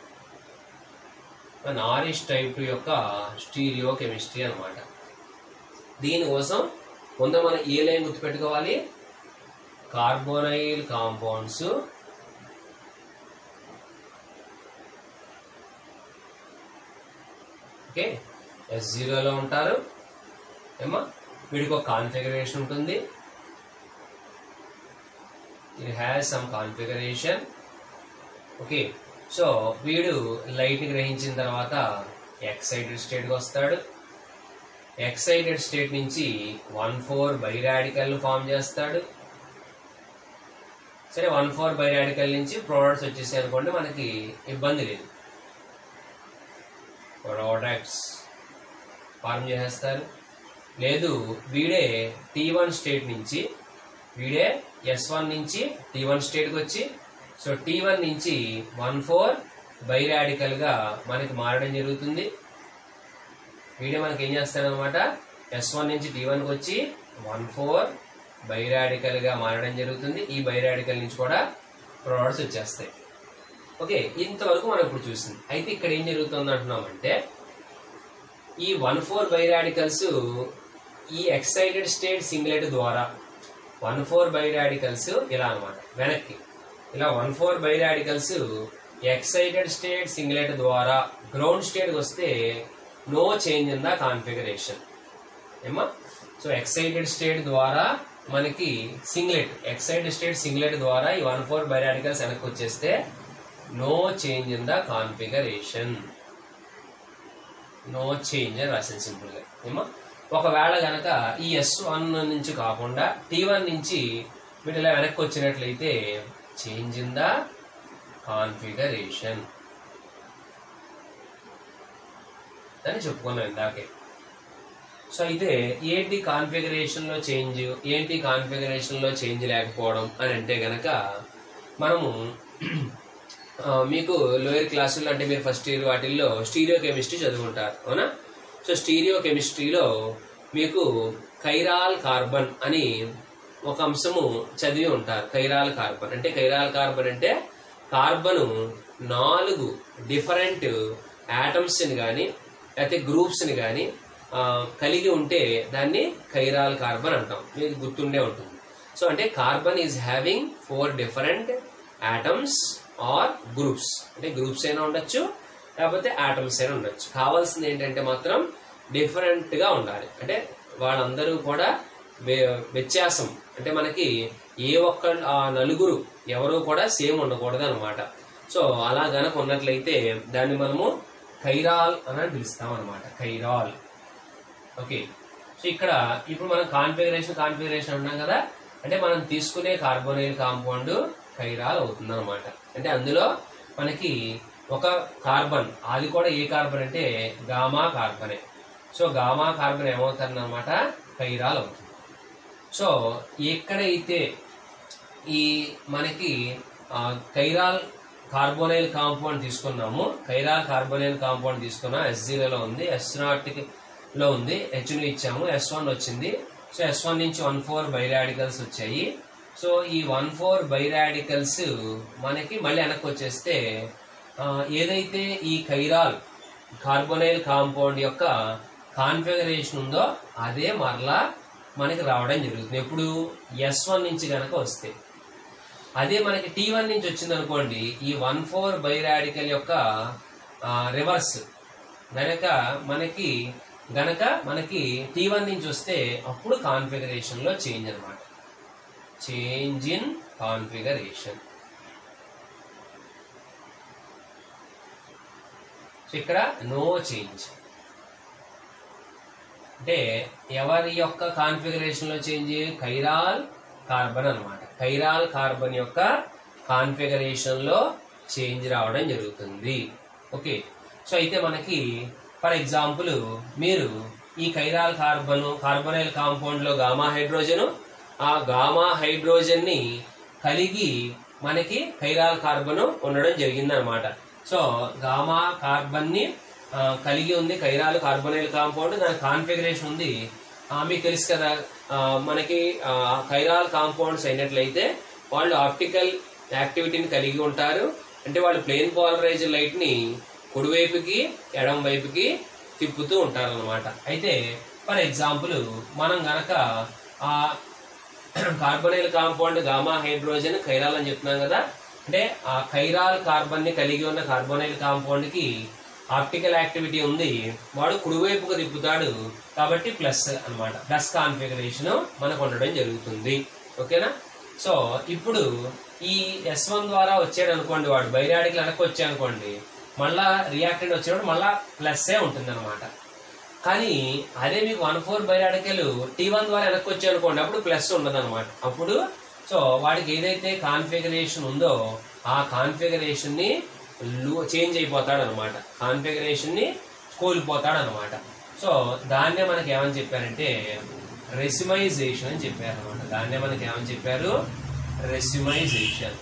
Norrish type two యొక్క స్టీరియో కెమిస్ట్రీ అనమాట దీనికోసం ముందు మనం ఏ లైన్ గుర్తుపెట్టుకోవాలి కార్బోనైల్ కాంపౌండ్స్ ఓకే ఎస్ జీరోలో ఉంటారు ఏమా వీడికి ఒక కాన్ఫిగరేషన్ ఉంటుంది it has some configuration okay so వీడు లైట్ గ్రహించిన తర్వాత ఎక్సైటెడ్ స్టేట్కి వస్తాడు ఎక్సైటెడ్ స్టేట్ నుంచి వన్ ఫోర్ బైరాడికల్ ఫామ్ చేస్తాడు సరే వన్ ఫోర్ బైరాడికల్ నుంచి ప్రోడక్ట్స్ వచ్చేసాయి అనుకోండి మనకి ఇబ్బంది లేదు ప్రోడక్ట్స్ ఫార్మ్ చేసేస్తారు లేదు వీడే టీ వన్ స్టేట్ నుంచి వీడే ఎస్ వన్ నుంచి టీ వన్ స్టేట్కి వచ్చి సో టీ వన్ నుంచి వన్ ఫోర్ బైరాడికల్ గా మనకి మారడం జరుగుతుంది వీడే మనకి ఏం చేస్తాడనమాట ఎస్ వన్ నుంచి టీ వన్కి వచ్చి వన్ ఫోర్ బైరాడికల్ గా మారడం జరుగుతుంది ఈ బైరాడికల్ నుంచి కూడా ప్రోడక్ట్స్ వచ్చేస్తాయి ఓకే ఇంతవరకు మనం ఇప్పుడు చూసింది అయితే ఇక్కడ ఏం జరుగుతుంది అంటున్నామంటే ఈ వన్ ఫోర్ బైరాడికల్స్ ఈ ఎక్సైటెడ్ స్టేట్ సింగ్లెట్ ద్వారా వన్ ఫోర్ బైరాడికల్స్ ఇలా అన్నమాట వెనక్కి ఇలా one four biradicals excited state singlet ద్వారా గ్రౌండ్ స్టేట్ వస్తే no change in the configuration ఏమా సో ఎక్సైటెడ్ స్టేట్ ద్వారా మనకి సింగ్లెట్ ఎక్సైటెడ్ స్టేట్ సింగ్లెట్ ద్వారా ఈ వన్ ఫోర్ బైరాడికల్స్ వెనక్కి వచ్చేస్తే no change in the configuration no change అని రాసింది సింపుల్ గా ఏమో ఒకవేళ గనక ఈ ఎస్ వన్ నుంచి కాకుండా టీ వన్ నుంచి మీరు ఇలా వెనక్కి వచ్చినట్లయితే చేంజ్ ఇన్ ద కాన్ఫిగరేషన్ అని చెప్పుకున్నాం ఇందాకే సో అయితే ఏంటి కాన్ఫిగరేషన్ లో చేంజ్ ఏంటి కాన్ఫిగరేషన్ లో చేంజ్ లేకపోవడం అని అంటే గనక మనము ఆ, మీకు లోయర్ క్లాసుల్లో అంటే మీరు ఫస్ట్ ఇయర్ వాటిల్లో స్టీరియో కెమిస్ట్రీ చదువుకుంటారు అవునా సో స్టీరియో కెమిస్ట్రీలో మీకు కైరాల్ కార్బన్ అని ఒక అంశము చదివి ఉంటారు కైరాల్ కార్బన్ అంటే కైరాల్ కార్బన్ అంటే కార్బన్ నాలుగు డిఫరెంట్ యాటమ్స్ని కానీ లేకపోతే గ్రూప్స్ని కానీ కలిగి ఉంటే దాన్ని కైరాల్ కార్బన్ అంటాం మీకు గుర్తుండే ఉంటుంది సో అంటే carbon is having four different atoms or groups అంటే గ్రూప్స్ అయినా ఉండొచ్చు లేకపోతే ఆటమ్స్ అయినా ఉండొచ్చు కావాల్సింది ఏంటంటే మాత్రం డిఫరెంట్ గా ఉండాలి అంటే వాళ్ళందరూ కూడా వ్య- వ్యత్యాసం అంటే మనకి ఏ ఒక్క ఆ నలుగురు ఎవరు కూడా సేమ్ ఉండకూడదు అనమాట సో అలా గనక ఉన్నట్లయితే దాన్ని మనము కైరాల్ అని పిలుస్తాం అనమాట కైరాల్ ఓకే సో ఇక్కడ ఇప్పుడు మనం కాన్ఫిగరేషన్ కాన్ఫిగరేషన్ అన్నాం కదా అంటే మనం తీసుకునే కార్బోనైల్ కాంపౌండ్ కైరాల్ అవుతుంది అనమాట అంటే అందులో మనకి ఒక కార్బన్ అది కూడా ఏ కార్బన్ అంటే గామా కార్బనే సో గామా కార్బన్ ఏమవుతుంది అనమాట కైరాల్ అవుతుంది సో ఎక్కడైతే ఈ మనకి ఆ, కైరాల్ కార్బోనైల్ కాంపౌండ్ తీసుకున్నాము కైరాల్ కార్బోనైల్ కాంపౌండ్ తీసుకున్నాం ఎస్ జీరోలో ఉంది ఎస్ నాట్ లో ఉంది హెచ్ ను ఇచ్చాము ఎస్ వన్ వచ్చింది సో ఎస్ వన్ నుంచి వన్ ఫోర్ బైరాడికల్స్ వచ్చాయి సో ఈ వన్ ఫోర్ బైరాడికల్స్ మనకి మళ్ళీ వెనక్కి వచ్చేస్తే ఆ, ఏదైతే ఈ కైరాల్ కార్బోనైల్ కాంపౌండ్ యొక్క కాన్ఫిగరేషన్ ఉందో అదే మరలా మనకి రావడం జరుగుతుంది ఎప్పుడు ఎస్ వన్ నుంచి గనక వస్తే అదే మనకి టీ వన్ నుంచి వచ్చింది అనుకోండి ఈ వన్ ఫోర్ బైరాడికల్ యొక్క రివర్స్ గనక మనకి గనక మనకి టీ వన్ నుంచి వస్తే అప్పుడు కాన్ఫిగరేషన్ లో చేంజ్ అన్నమాట చేంజ్ ఇన్ కాన్ఫిగరేషన్ సో ఇక్కడ నో చేంజ్ అంటే ఎవరి యొక్క కాన్ఫిగరేషన్ లో చేంజ్ కైరాల్ కార్బన్ అన్నమాట కైరాల్ కార్బన్ యొక్క కాన్ఫిగరేషన్ లో చేంజ్ రావడం జరుగుతుంది ఓకే సో అయితే మనకి ఫర్ ఎగ్జాంపుల్ మీరు ఈ కైరాల్ కార్బన్ కార్బనైల్ కాంపౌండ్ లో గామా హైడ్రోజన్ ఆ గామా హైడ్రోజన్ ని కలిగి మనకి కైరాల్ కార్బన్ ఉండడం జరిగింది అనమాట సో గామా కార్బన్ ని ఆ, కలిగి ఉంది కైరాల్ కార్బనైల్ కాంపౌండ్ దాని కాన్ఫిగరేషన్ ఉంది ఆ, మీకు తెలుసు కదా ఆ, మనకి ఆ, కైరాల్ కాంపౌండ్స్ అయినట్లయితే వాళ్ళు ఆప్టికల్ యాక్టివిటీని కలిగి ఉంటారు అంటే వాళ్ళు ప్లేన్ పోలరైజ్ లైట్ ని కుడివైపుకి ఎడం వైపుకి తిప్పుతూ ఉంటారు అనమాట అయితే ఫర్ ఎగ్జాంపుల్ మనం గనక ఆ carbonyl compound gamma hydrogen chiral అని చెప్తున్నాం కదా అంటే ఆ కైరాల్ కార్బన్ ని కలిగి ఉన్న కార్బనైల్ కాంపౌండ్ కి ఆప్టికల్ యాక్టివిటీ ఉంది వాడు కుడివైపుకు తిప్పుతాడు కాబట్టి ప్లస్ అన్నమాట ప్లస్ కాన్ఫిగరేషన్ మనకు ఉండడం జరుగుతుంది ఓకేనా సో ఇప్పుడు ఈ ఎస్ వన్ ద్వారా వచ్చాడు అనుకోండి వాడు బైరాడికి వెనక్కి వచ్చాడు అనుకోండి మళ్ళా రియాక్టెంట్ వచ్చినప్పుడు మళ్ళా ప్లస్ ఏ ఉంటుంది కానీ అదే మీకు one four biradical T one ద్వారా వెనక్కి వచ్చాయి అనుకోండి అప్పుడు ప్లస్ ఉండదు అనమాట అప్పుడు సో వాడికి ఏదైతే కాన్ఫిగరేషన్ ఉందో ఆ కాన్ఫిగరేషన్ ని చేంజ్ అయిపోతాడు అనమాట కాన్ఫిగరేషన్ ని కోల్పోతాడు అనమాట సో దాన్నే మనకి ఏమని చెప్పారంటే రెసిమైజేషన్ అని చెప్పారు అనమాట దాన్నే మనకి ఏమని చెప్పారు రెసిమైజేషన్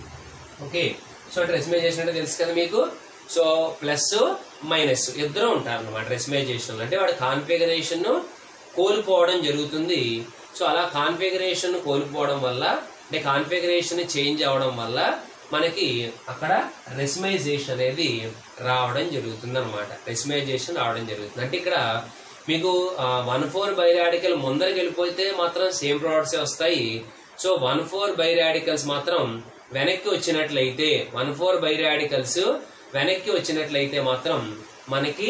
ఓకే సో రెసిమైజేషన్ అంటే తెలుసు కదా మీకు సో ప్లస్ మైనస్ ఇద్దరు ఉంటారు అనమాట రెసిమైజేషన్ అంటే వాడి కాన్ఫిగరేషన్ కోల్పోవడం జరుగుతుంది సో అలా కాన్ఫిగరేషన్ కోల్పోవడం వల్ల అంటే కాన్ఫిగరేషన్ చేంజ్ అవడం వల్ల మనకి అక్కడ రెసిమైజేషన్ అనేది రావడం జరుగుతుంది అనమాట రెసిమైజేషన్ రావడం జరుగుతుంది అంటే ఇక్కడ మీకు వన్ ఫోర్ బైరాడికల్ ముందరికి వెళ్ళిపోతే మాత్రం సేమ్ ప్రోడక్ట్స్ వస్తాయి సో వన్ ఫోర్ బైరాడికల్స్ మాత్రం వెనక్కి వచ్చినట్లయితే వన్ ఫోర్ బైరాడికల్స్ వెనక్కి వచ్చినట్లయితే మాత్రం మనకి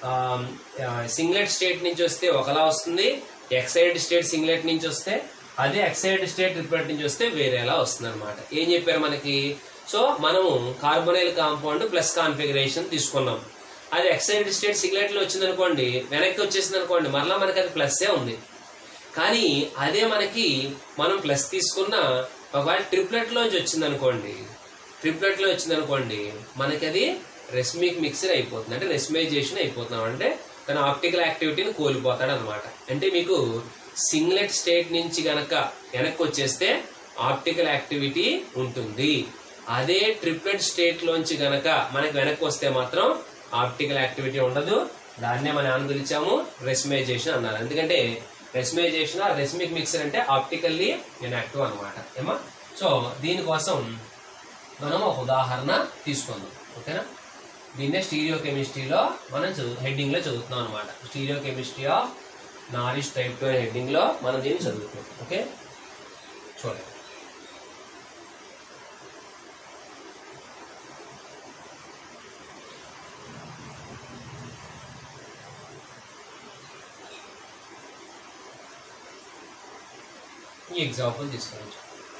సింగ్లెట్ స్టేట్ నుంచి వస్తే ఒకలా వస్తుంది ఎక్సైడ్ స్టేట్ సింగ్లెట్ నుంచి వస్తే అదే ఎక్సైడ్ స్టేట్ రిపీట్ నుంచి వస్తే వేరేలా వస్తుంది అనమాట ఏం చెప్పారు మనకి సో మనము కార్బొనైల్ కాంపౌండ్ ప్లస్ కాన్ఫిగరేషన్ తీసుకున్నాం అది ఎక్సైడ్ స్టేట్ సింగ్లెట్ లో వచ్చింది అనుకోండి వెనక్కి వచ్చేసింది అనుకోండి మరలా మనకి అది ప్లస్సే ఉంది కానీ అదే మనకి మనం ప్లస్ తీసుకున్న ఒకవేళ ట్రిప్లెట్ లోంచి వచ్చింది అనుకోండి ట్రిప్లెట్ లో వచ్చింది అనుకోండి మనకి అది రెస్మిక్ మిక్సర్ అయిపోతుంది అంటే రెస్మైజేషన్ అయిపోతున్నాం అంటే తన ఆప్టికల్ యాక్టివిటీని కోల్పోతాడు అనమాట అంటే మీకు సింగ్లెట్ స్టేట్ నుంచి గనక వెనక్కి వచ్చేస్తే ఆప్టికల్ యాక్టివిటీ ఉంటుంది అదే ట్రిప్లెట్ స్టేట్ లోంచి గనక మనకి వెనక్కి వస్తే మాత్రం ఆప్టికల్ యాక్టివిటీ ఉండదు దాన్నే మనం ఏమని పిలిచాము రెస్మైజేషన్ అన్నారు ఎందుకంటే రెస్మైజేషన్ రెస్మిక్ మిక్సర్ అంటే ఆప్టికల్లీ ఇన్యాక్టివ్ అనమాట ఏమా సో దీనికోసం మనం ఒక ఉదాహరణ తీసుకుందాం ఓకేనా దీన్నే స్టీరియో కెమిస్ట్రీలో మనం చదువు హెడ్డింగ్ లో చదువుతున్నాం అనమాట stereochemistry of Norrish type two heading లో మనం దీన్ని చదువుతున్నాం ఓకే చూడండి ఈ ఎగ్జాంపుల్ తీసుకోవచ్చు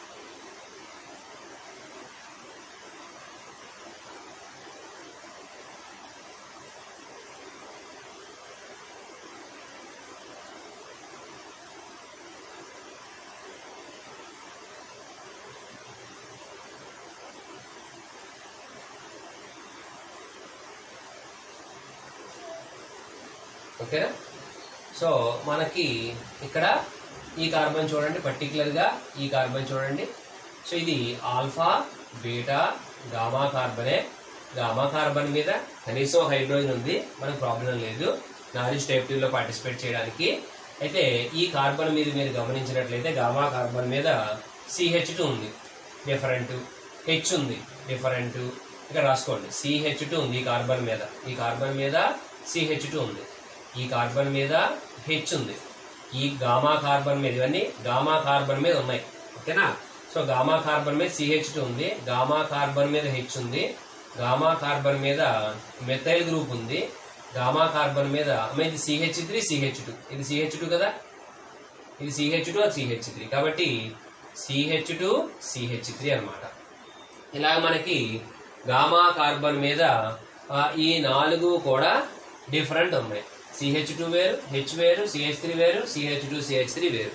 ఓకేనా సో మనకి ఇక్కడ ఈ కార్బన్ చూడండి పర్టికులర్ గా ఈ కార్బన్ చూడండి సో ఇది ఆల్ఫా బీటా గామా కార్బనే గామా కార్బన్ మీద కనీసం హైడ్రోజన్ ఉంది మనకు ప్రాబ్లం లేదు నారిష్ టైప్ లో పార్టిసిపేట్ చేయడానికి అయితే ఈ కార్బన్ మీద మీరు గమనించినట్లయితే గామా కార్బన్ మీద సిహెచ్ టూ ఉంది డిఫరెంట్ హెచ్ ఉంది డిఫరెంట్ ఇక్కడ రాసుకోండి సిహెచ్ టూ ఉంది ఈ కార్బన్ మీద ఈ కార్బన్ మీద సిహెచ్ టూ ఉంది ఈ కార్బన్ మీద హెచ్ ఉంది ఈ గామా కార్బన్ మీద ఇవన్నీ గామా కార్బన్ మీద ఉన్నాయి ఓకేనా సో గామా కార్బన్ మీద సిహెచ్ టూ ఉంది గామా కార్బన్ మీద హెచ్ ఉంది గామా కార్బన్ మీద మెథైల్ గ్రూప్ ఉంది గామా కార్బన్ మీద అమ్మ ఇది సిహెచ్ త్రీ సిహెచ్ టూ ఇది సిహెచ్ టూ కదా ఇది సిహెచ్ టూ అది సిహెచ్ త్రీ కాబట్టి సిహెచ్ టూ సిహెచ్ త్రీ అనమాట ఇలా మనకి గామా కార్బన్ మీద ఆ, ఈ నాలుగు కూడా డిఫరెంట్ ఉన్నాయి సిహెచ్ టూ వేరు హెచ్ వేరు సిహెచ్ త్రీ వేరు సిహెచ్ టూ సిహెచ్ త్రీ వేరు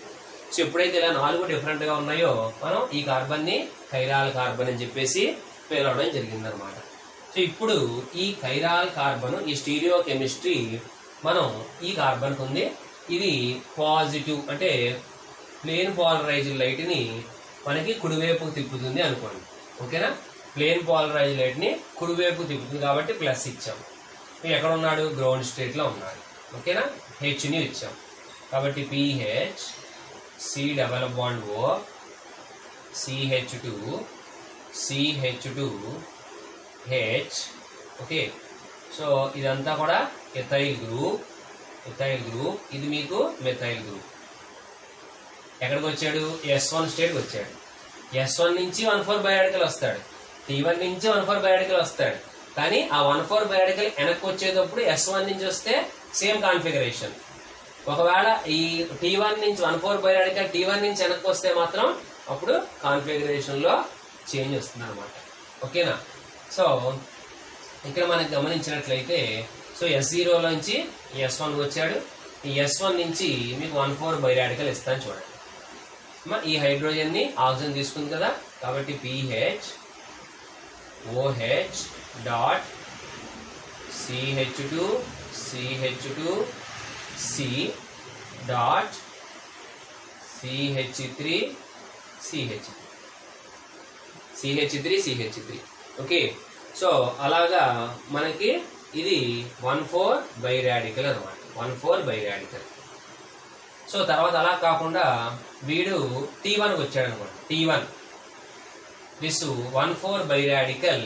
సో ఎప్పుడైతే ఇలా నాలుగు డిఫరెంట్ గా ఉన్నాయో మనం ఈ కార్బన్ ని కైరాల్ కార్బన్ అని చెప్పేసి పిలవడం జరిగిందనమాట సో ఇప్పుడు ఈ కైరాల్ కార్బన్ ఈ స్టీరియో కెమిస్ట్రీ మనం ఈ కార్బన్ ఉంది ఇది పాజిటివ్ అంటే ప్లేన్ పాలరైజ్ లైట్ ని మనకి కుడివైపుకు తిప్పుతుంది అనుకోండి ఓకేనా ప్లేన్ పాలరైజ్ లైట్ ని కుడివైపు తిప్పుతుంది కాబట్టి ప్లస్ ఇచ్చాం ఇప్పుడు ఎక్కడ ఉన్నాడు గ్రౌండ్ స్టేట్ లో ఉన్నాడు ఓకేనా హెచ్ ని ఇచ్చాం కాబట్టి PH C double bond O CH two CH two H okay so ఇదంతా కూడా ఎథైల్ గ్రూప్ ఎథైల్ గ్రూప్ ఇది మీకు మెథైల్ గ్రూప్ ఎక్కడికి వచ్చాడు ఎస్ వన్ స్టేట్కి వచ్చాడు ఎస్ వన్ నుంచి వన్ ఫోర్ బయాడికల్ వస్తాడు టీ వన్ నుంచి వన్ ఫోర్ బయాడికల్ వస్తాడు కానీ ఆ వన్ ఫోర్ బయాడికల్ వెనక్కి వచ్చేటప్పుడు ఎస్ వన్ నుంచి వస్తే సేమ్ కాన్ఫిగరేషన్ ఒకవేళ ఈ టీ వన్ నుంచి one four biradical T one నుంచి వెనక్కి వస్తే మాత్రం అప్పుడు కాన్ఫిగరేషన్ లో చేంజ్ వస్తుంది అనమాట ఓకేనా సో ఇక్కడ మనకి గమనించినట్లయితే సో ఎస్ నుంచి ఎస్ వన్ వచ్చాడు ఈ ఎస్ వన్ నుంచి మీకు వన్ ఫోర్ బైరాడికల్ ఇస్తాను చూడండి అమ్మా, ఈ హైడ్రోజన్ ని ఆక్సిజన్ తీసుకుంది కదా కాబట్టి PH OH dot CH two CH two C dot CH three CH CH three CH three okay so అలాగా మనకి ఇది వన్ ఫోర్ బై రాడికల్ అనమాట one four biradical so తర్వాత అలా కాకుండా వీడు టీ వన్కి వచ్చాడు అనమాట T one this one four biradical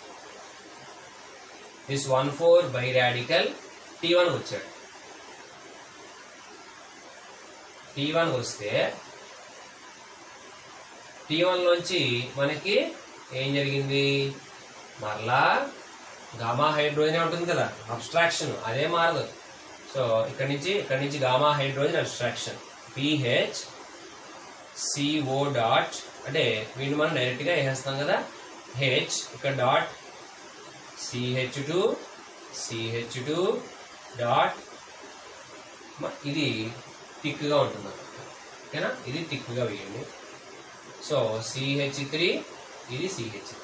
this one four biradical T వన్కి వచ్చాడు టీ వన్కి వస్తే టీ వన్ లోంచి మనకి ఏం జరిగింది మరలా గామా హైడ్రోజన్ ఉంటుంది కదా అబ్స్ట్రాక్షన్ అదే మారదు సో ఇక్కడ నుంచి ఇక్కడ నుంచి gamma hydrogen abstraction PH CO dot అంటే వీటిని మనం డైరెక్ట్ గా వేసేస్తాం కదా హెచ్ ఇక్కడ dot CH two CH two dot ఇది టిక్గా ఉంటుంది ఓకేనా ఇది టిక్గా వేయండి సో సిహెచ్ త్రీ ఇది సిహెచ్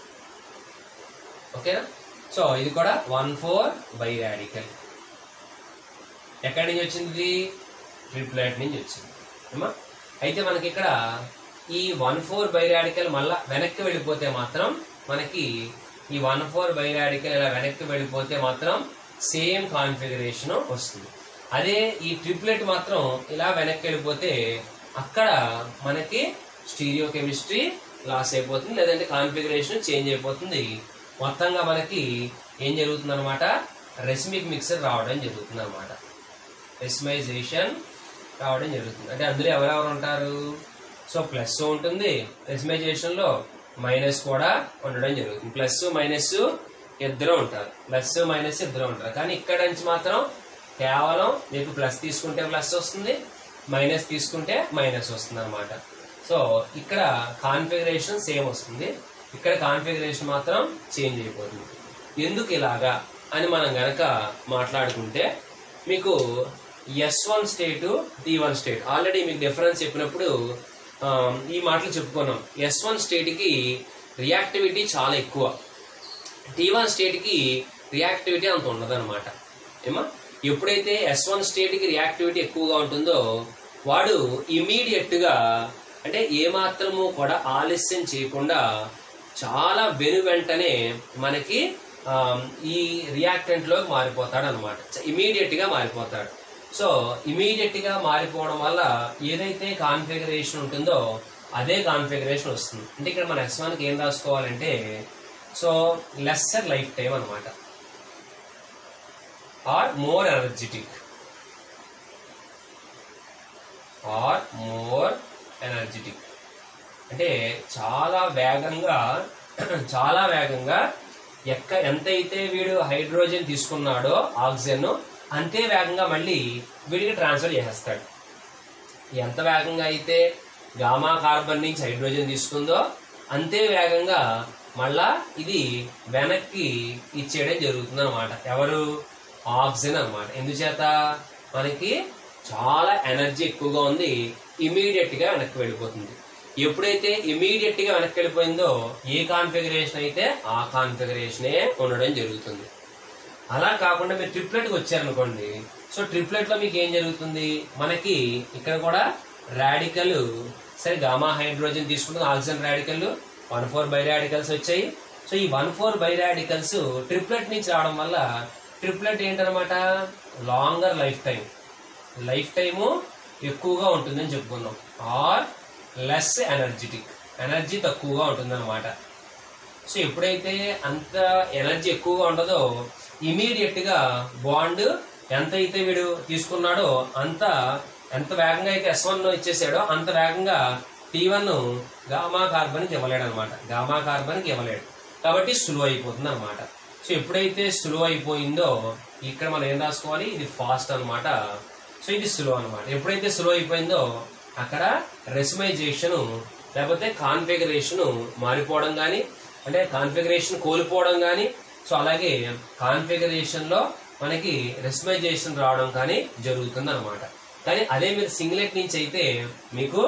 ఓకేనా సో ఇది కూడా వన్ ఫోర్ బై రాడికల్ ఎక్కడి నుంచి వచ్చింది ఇది ట్రిప్లెట్ నుంచి వచ్చింది ఏమా అయితే మనకి ఇక్కడ ఈ వన్ ఫోర్ బై రాడికల్ మళ్ళా వెనక్కి వెళ్ళిపోతే మాత్రం మనకి ఈ వన్ ఫోర్ బై రాడికల్ ఇలా వెనక్కి వెళ్ళిపోతే మాత్రం సేమ్ కాన్ఫిగరేషన్ వస్తుంది అదే ఈ ట్రిప్లెట్ మాత్రం ఇలా వెనక్కి వెళ్ళిపోతే అక్కడ మనకి స్టీరియో కెమిస్ట్రీ లాస్ అయిపోతుంది లేదంటే కాన్ఫిగరేషన్ చేంజ్ అయిపోతుంది మొత్తంగా మనకి ఏం జరుగుతుంది అనమాట రెస్మిక్ మిక్సర్ రావడం జరుగుతుంది అనమాట రెస్మైజేషన్ రావడం జరుగుతుంది అంటే అందులో ఎవరెవరు ఉంటారు సో ప్లస్ ఉంటుంది రెస్మైజేషన్ లో మైనస్ కూడా ఉండడం జరుగుతుంది ప్లస్ మైనస్ ఇద్దరు ఉంటారు ప్లస్ మైనస్ ఇద్దరు ఉంటారు కానీ ఇక్కడ నుంచి మాత్రం కేవలం మీకు ప్లస్ తీసుకుంటే ప్లస్ వస్తుంది మైనస్ తీసుకుంటే మైనస్ వస్తుంది అనమాట సో ఇక్కడ కాన్ఫిగరేషన్ సేమ్ వస్తుంది ఇక్కడ కాన్ఫిగరేషన్ మాత్రం చేంజ్ అయిపోతుంది ఎందుకు ఇలాగా అని మనం గనక మాట్లాడుకుంటే మీకు S one state T one state already మీకు డిఫరెన్స్ చెప్పినప్పుడు ఆ, ఈ మాటలు చెప్పుకున్నాం ఎస్ వన్ స్టేట్కి రియాక్టివిటీ చాలా ఎక్కువ టీ వన్ స్టేట్కి రియాక్టివిటీ అంత ఉండదన్నమాట ఏమా ఎప్పుడైతే ఎస్ వన్ స్టేట్కి రియాక్టివిటీ ఎక్కువగా ఉంటుందో వాడు ఇమీడియట్ గా అంటే ఏమాత్రము కూడా ఆలస్యం చేయకుండా చాలా వెను వెంటనే మనకి ఆ, ఈ రియాక్టెంట్ లోకి మారిపోతాడు అనమాట ఇమీడియట్ గా మారిపోతాడు సో ఇమీడియట్ గా మారిపోవడం వల్ల ఏదైతే కాన్ఫిగరేషన్ ఉంటుందో అదే కాన్ఫిగరేషన్ వస్తుంది అంటే ఇక్కడ మన ఎస్ కి ఏం రాసుకోవాలంటే సో లెస్సర్ లైఫ్ టైం అనమాట or more energetic or more energetic అంటే చాలా వేగంగా చాలా వేగంగా ఎక్క ఎంతైతే వీడు హైడ్రోజన్ తీసుకున్నాడో ఆక్సిజన్ అంతే వేగంగా మళ్ళీ వీడికి ట్రాన్స్ఫర్ చేసేస్తాడు ఎంత వేగంగా అయితే గామా కార్బన్ నుంచి హైడ్రోజన్ తీసుకుందో అంతే వేగంగా మళ్ళా ఇది వెనక్కి ఇచ్చేయడం జరుగుతుంది అనమాట ఎవరు ఆక్సిజన్ అన్నమాట ఎందుచేత మనకి చాలా ఎనర్జీ ఎక్కువగా ఉంది ఇమీడియట్ గా వెనక్కి వెళ్ళిపోతుంది ఎప్పుడైతే ఇమీడియట్ గా వెనక్కి వెళ్ళిపోయిందో ఏ కాన్ఫిగరేషన్ అయితే ఆ కాన్ఫిగరేషనే ఉండడం జరుగుతుంది అలా కాకుండా మీరు ట్రిప్లెట్కి వచ్చారనుకోండి సో ట్రిప్లెట్ లో మీకు ఏం జరుగుతుంది మనకి ఇక్కడ కూడా రాడికల్ సరే గామా హైడ్రోజన్ తీసుకుంటే oxygen radical one four biradicals వచ్చాయి సో ఈ one four biradicals triplet నుంచి రావడం వల్ల ట్రిప్లెట్ ఏంటనమాట longer lifetime lifetime ఎక్కువగా ఉంటుందని చెప్పుకున్నాం ఆర్ లెస్ ఎనర్జెటిక్ ఎనర్జీ తక్కువగా ఉంటుందన్నమాట సో ఎప్పుడైతే అంత ఎనర్జీ ఎక్కువగా ఉండదో ఇమీడియట్ గా బాండ్ ఎంత అయితే వీడు తీసుకున్నాడో అంత ఎంత వేగంగా అయితే ఎస్ వన్ ఇచ్చేసాడో అంత వేగంగా టీ వన్ గామా కార్బన్కి ఇవ్వలేడు అనమాట గామా కార్బన్కి ఇవ్వలేడు కాబట్టి స్లో అయిపోతుంది అనమాట సో ఎప్పుడైతే స్లో అయిపోయిందో ఇక్కడ మనం ఏం రాసుకోవాలి ఇది ఫాస్ట్ అన్నమాట సో ఇది స్లో అన్నమాట ఎప్పుడైతే స్లో అయిపోయిందో అక్కడ రెసిమైజేషన్ లేకపోతే కాన్ఫిగరేషన్ మారిపోవడం కానీ అంటే కాన్ఫిగరేషన్ కోల్పోవడం కానీ సో అలాగే కాన్ఫిగరేషన్ లో మనకి రెసిమైజేషన్ రావడం కానీ జరుగుతుంది అనమాట కానీ అదే మీరు సింగ్లెట్ నుంచి అయితే మీకు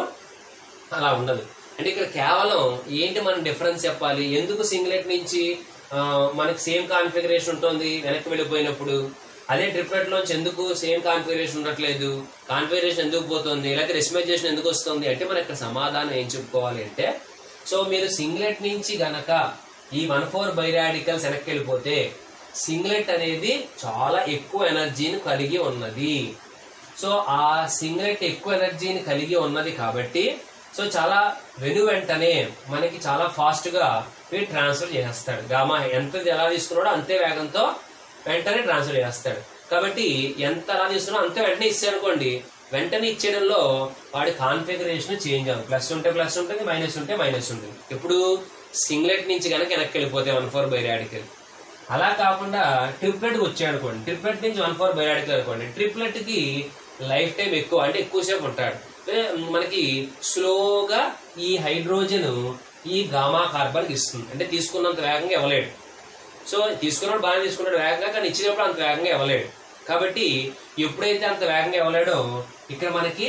అలా ఉండదు అంటే ఇక్కడ కేవలం ఏంటి మనం డిఫరెన్స్ చెప్పాలి ఎందుకు సింగ్లెట్ నుంచి ఆ, మనకి సేమ్ కాన్ఫిగరేషన్ ఉంటుంది వెనక్కి వెళ్ళిపోయినప్పుడు అదే ట్రిప్లెట్ లోంచి ఎందుకు సేమ్ కాన్ఫిగరేషన్ ఉండట్లేదు కాన్ఫిగరేషన్ ఎందుకు పోతుంది లేకపోతే రెసిమైజేషన్ ఎందుకు వస్తుంది అంటే మన ఇక్కడ సమాధానం ఏం చెప్పుకోవాలి అంటే సో మీరు సింగ్లెట్ నుంచి గనక ఈ వన్ ఫోర్ బైరాడికల్స్ వెనక్కి వెళ్ళిపోతే సింగ్లెట్ అనేది చాలా ఎక్కువ ఎనర్జీని కలిగి ఉన్నది సో ఆ సింగ్లెట్ ఎక్కువ ఎనర్జీని కలిగి ఉన్నది కాబట్టి సో చాలా వెను వెంటనే మనకి చాలా ఫాస్ట్ గా వీడు ట్రాన్స్ఫర్ చేసేస్తాడు గామా ఎంత ఎలా తీసుకున్నాడో అంతే వేగంతో వెంటనే ట్రాన్స్ఫర్ చేస్తాడు కాబట్టి ఎంత ఎలా తీసుకున్నా అంతే వెంటనే ఇచ్చాడు అనుకోండి వెంటనే ఇచ్చేయడంలో వాడి కాన్ఫిగరేషన్ చేంజ్ అవ్వదు ప్లస్ ఉంటే ప్లస్ ఉంటుంది మైనస్ ఉంటే మైనస్ ఉంటుంది ఇప్పుడు సింగ్లెట్ నుంచి కనుక వెనక్కి వెళ్ళిపోతే వన్ ఫోర్ బై రాడికల్ అలా కాకుండా ట్రిప్లెట్ వచ్చాడు అనుకోండి ట్రిప్లెట్ నుంచి వన్ ఫోర్ బయోటిక్ అనుకోండి ట్రిప్లెట్ కి లైఫ్ టైం ఎక్కువ అంటే ఎక్కువసేపు ఉంటాడు అంటే మనకి స్లోగా ఈ హైడ్రోజన్ ఈ గామా కార్బన్ ఇస్తుంది అంటే తీసుకున్నంత వేగంగా ఇవ్వలేడు సో తీసుకున్నాడు బాగానే తీసుకున్నాడు వేగంగా కానీ ఇచ్చినప్పుడు అంత వేగంగా ఇవ్వలేడు కాబట్టి ఎప్పుడైతే అంత వేగంగా ఇవ్వలేడో ఇక్కడ మనకి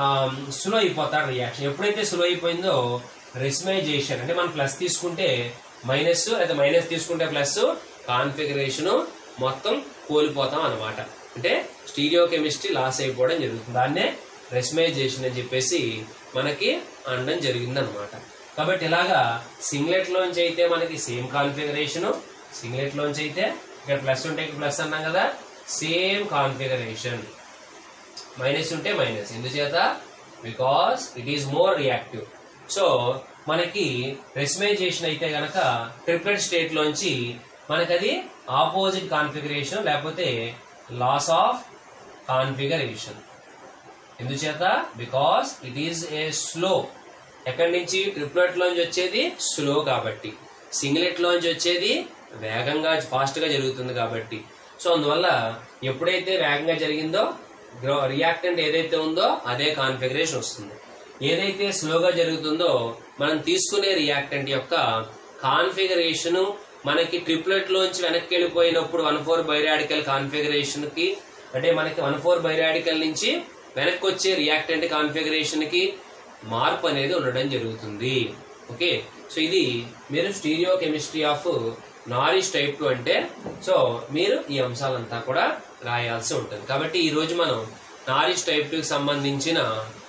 స్లో అయిపోతాడు రియాక్షన్ ఎప్పుడైతే స్లో అయిపోయిందో రెసిమైజేషన్ అంటే మనం ప్లస్ తీసుకుంటే మైనస్ లేదా మైనస్ తీసుకుంటే ప్లస్ కాన్ఫిగరేషన్ మొత్తం కోల్పోతాం అన్నమాట అంటే స్టీరియో కెమిస్ట్రీ లాస్ అయిపోవడం జరుగుతుంది దాన్నే రెసిమైజేషన్ అని చెప్పేసి మనకి అనడం జరిగింది అనమాట కాబట్టి ఇలాగా సింగ్లెట్ లోంచి అయితే మనకి సేమ్ కాన్ఫిగరేషన్ సింగ్లెట్ లోంచి అయితే ఇక్కడ ప్లస్ ఉంటే ప్లస్ అన్నాం కదా సేమ్ కాన్ఫిగరేషన్ మైనస్ ఉంటే మైనస్ ఎందుచేత because it is more reactive so మనకి రెసిమైజేషన్ అయితే గనక ట్రిప్లెట్ స్టేట్ లోంచి మనకి అది ఆపోజిట్ కాన్ఫిగరేషన్ లేకపోతే లాస్ ఆఫ్ కాన్ఫిగరేషన్ ఎందుచేత because it is a slow ఎక్కడి నుంచి ట్రిప్లెట్ లోంచి వచ్చేది స్లో కాబట్టి సింగిలెట్ లోంచి వచ్చేది వేగంగా ఫాస్ట్ గా జరుగుతుంది కాబట్టి సో అందువల్ల ఎప్పుడైతే వేగంగా జరిగిందో రియాక్టెంట్ ఏదైతే ఉందో అదే కాన్ఫిగరేషన్ వస్తుంది ఏదైతే స్లోగా జరుగుతుందో మనం తీసుకునే రియాక్టెంట్ యొక్క కాన్ఫిగరేషన్ మనకి ట్రిప్లెట్ లోంచి వెనక్కి వెళ్ళిపోయినప్పుడు వన్ ఫోర్ బైరాడికల్ కాన్ఫిగరేషన్ కి అంటే మనకి వన్ ఫోర్ బైరాడికల్ నుంచి వెనక్కి వచ్చే రియాక్టెంట్ కాన్ఫిగరేషన్ కి మార్పు అనేది ఉండడం జరుగుతుంది ఓకే సో ఇది మీరు stereochemistry of Norrish type two అంటే సో మీరు ఈ అంశాలంతా కూడా రాయాల్సి ఉంటుంది కాబట్టి ఈ రోజు మనం నారిష్ టైప్ టూకి సంబంధించిన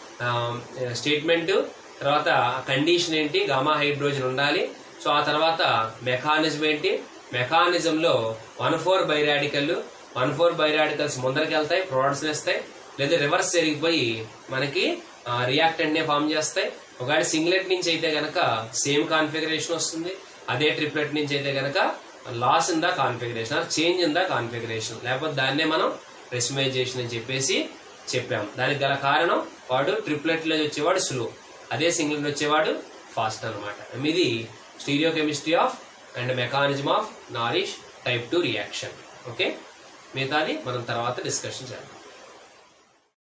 స్టేట్మెంట్ తర్వాత కండిషన్ ఏంటి గామా హైడ్రోజన్ ఉండాలి సో ఆ తర్వాత మెకానిజం ఏంటి మెకానిజంలో one four biradical one four biradicals ముందరికి వెళ్తాయి ప్రొడక్ట్స్ ఇస్తాయి లేదా రివర్స్ జరిగిపోయి మనకి రియాక్టెంట్ నే ఫామ్ చేస్తాయి ఒకవేళ సింగ్లెట్ నుంచి అయితే గనక సేమ్ కాన్ఫిగరేషన్ వస్తుంది అదే ట్రిప్లెట్ నుంచి అయితే గనక loss in the configuration change in the configuration లేకపోతే దాన్నే మనం రెసిమైజేషన్ అని చెప్పేసి చెప్పాము దానికి గల కారణం వాడు ట్రిప్లెట్ లో వచ్చేవాడు స్లో అదే సింగిల్ వచ్చేవాడు ఫాస్ట్ అనమాట ఇది stereochemistry of and mechanism of Norrish type two reaction okay మిగతాది మనం తర్వాత డిస్కషన్ చేద్దాం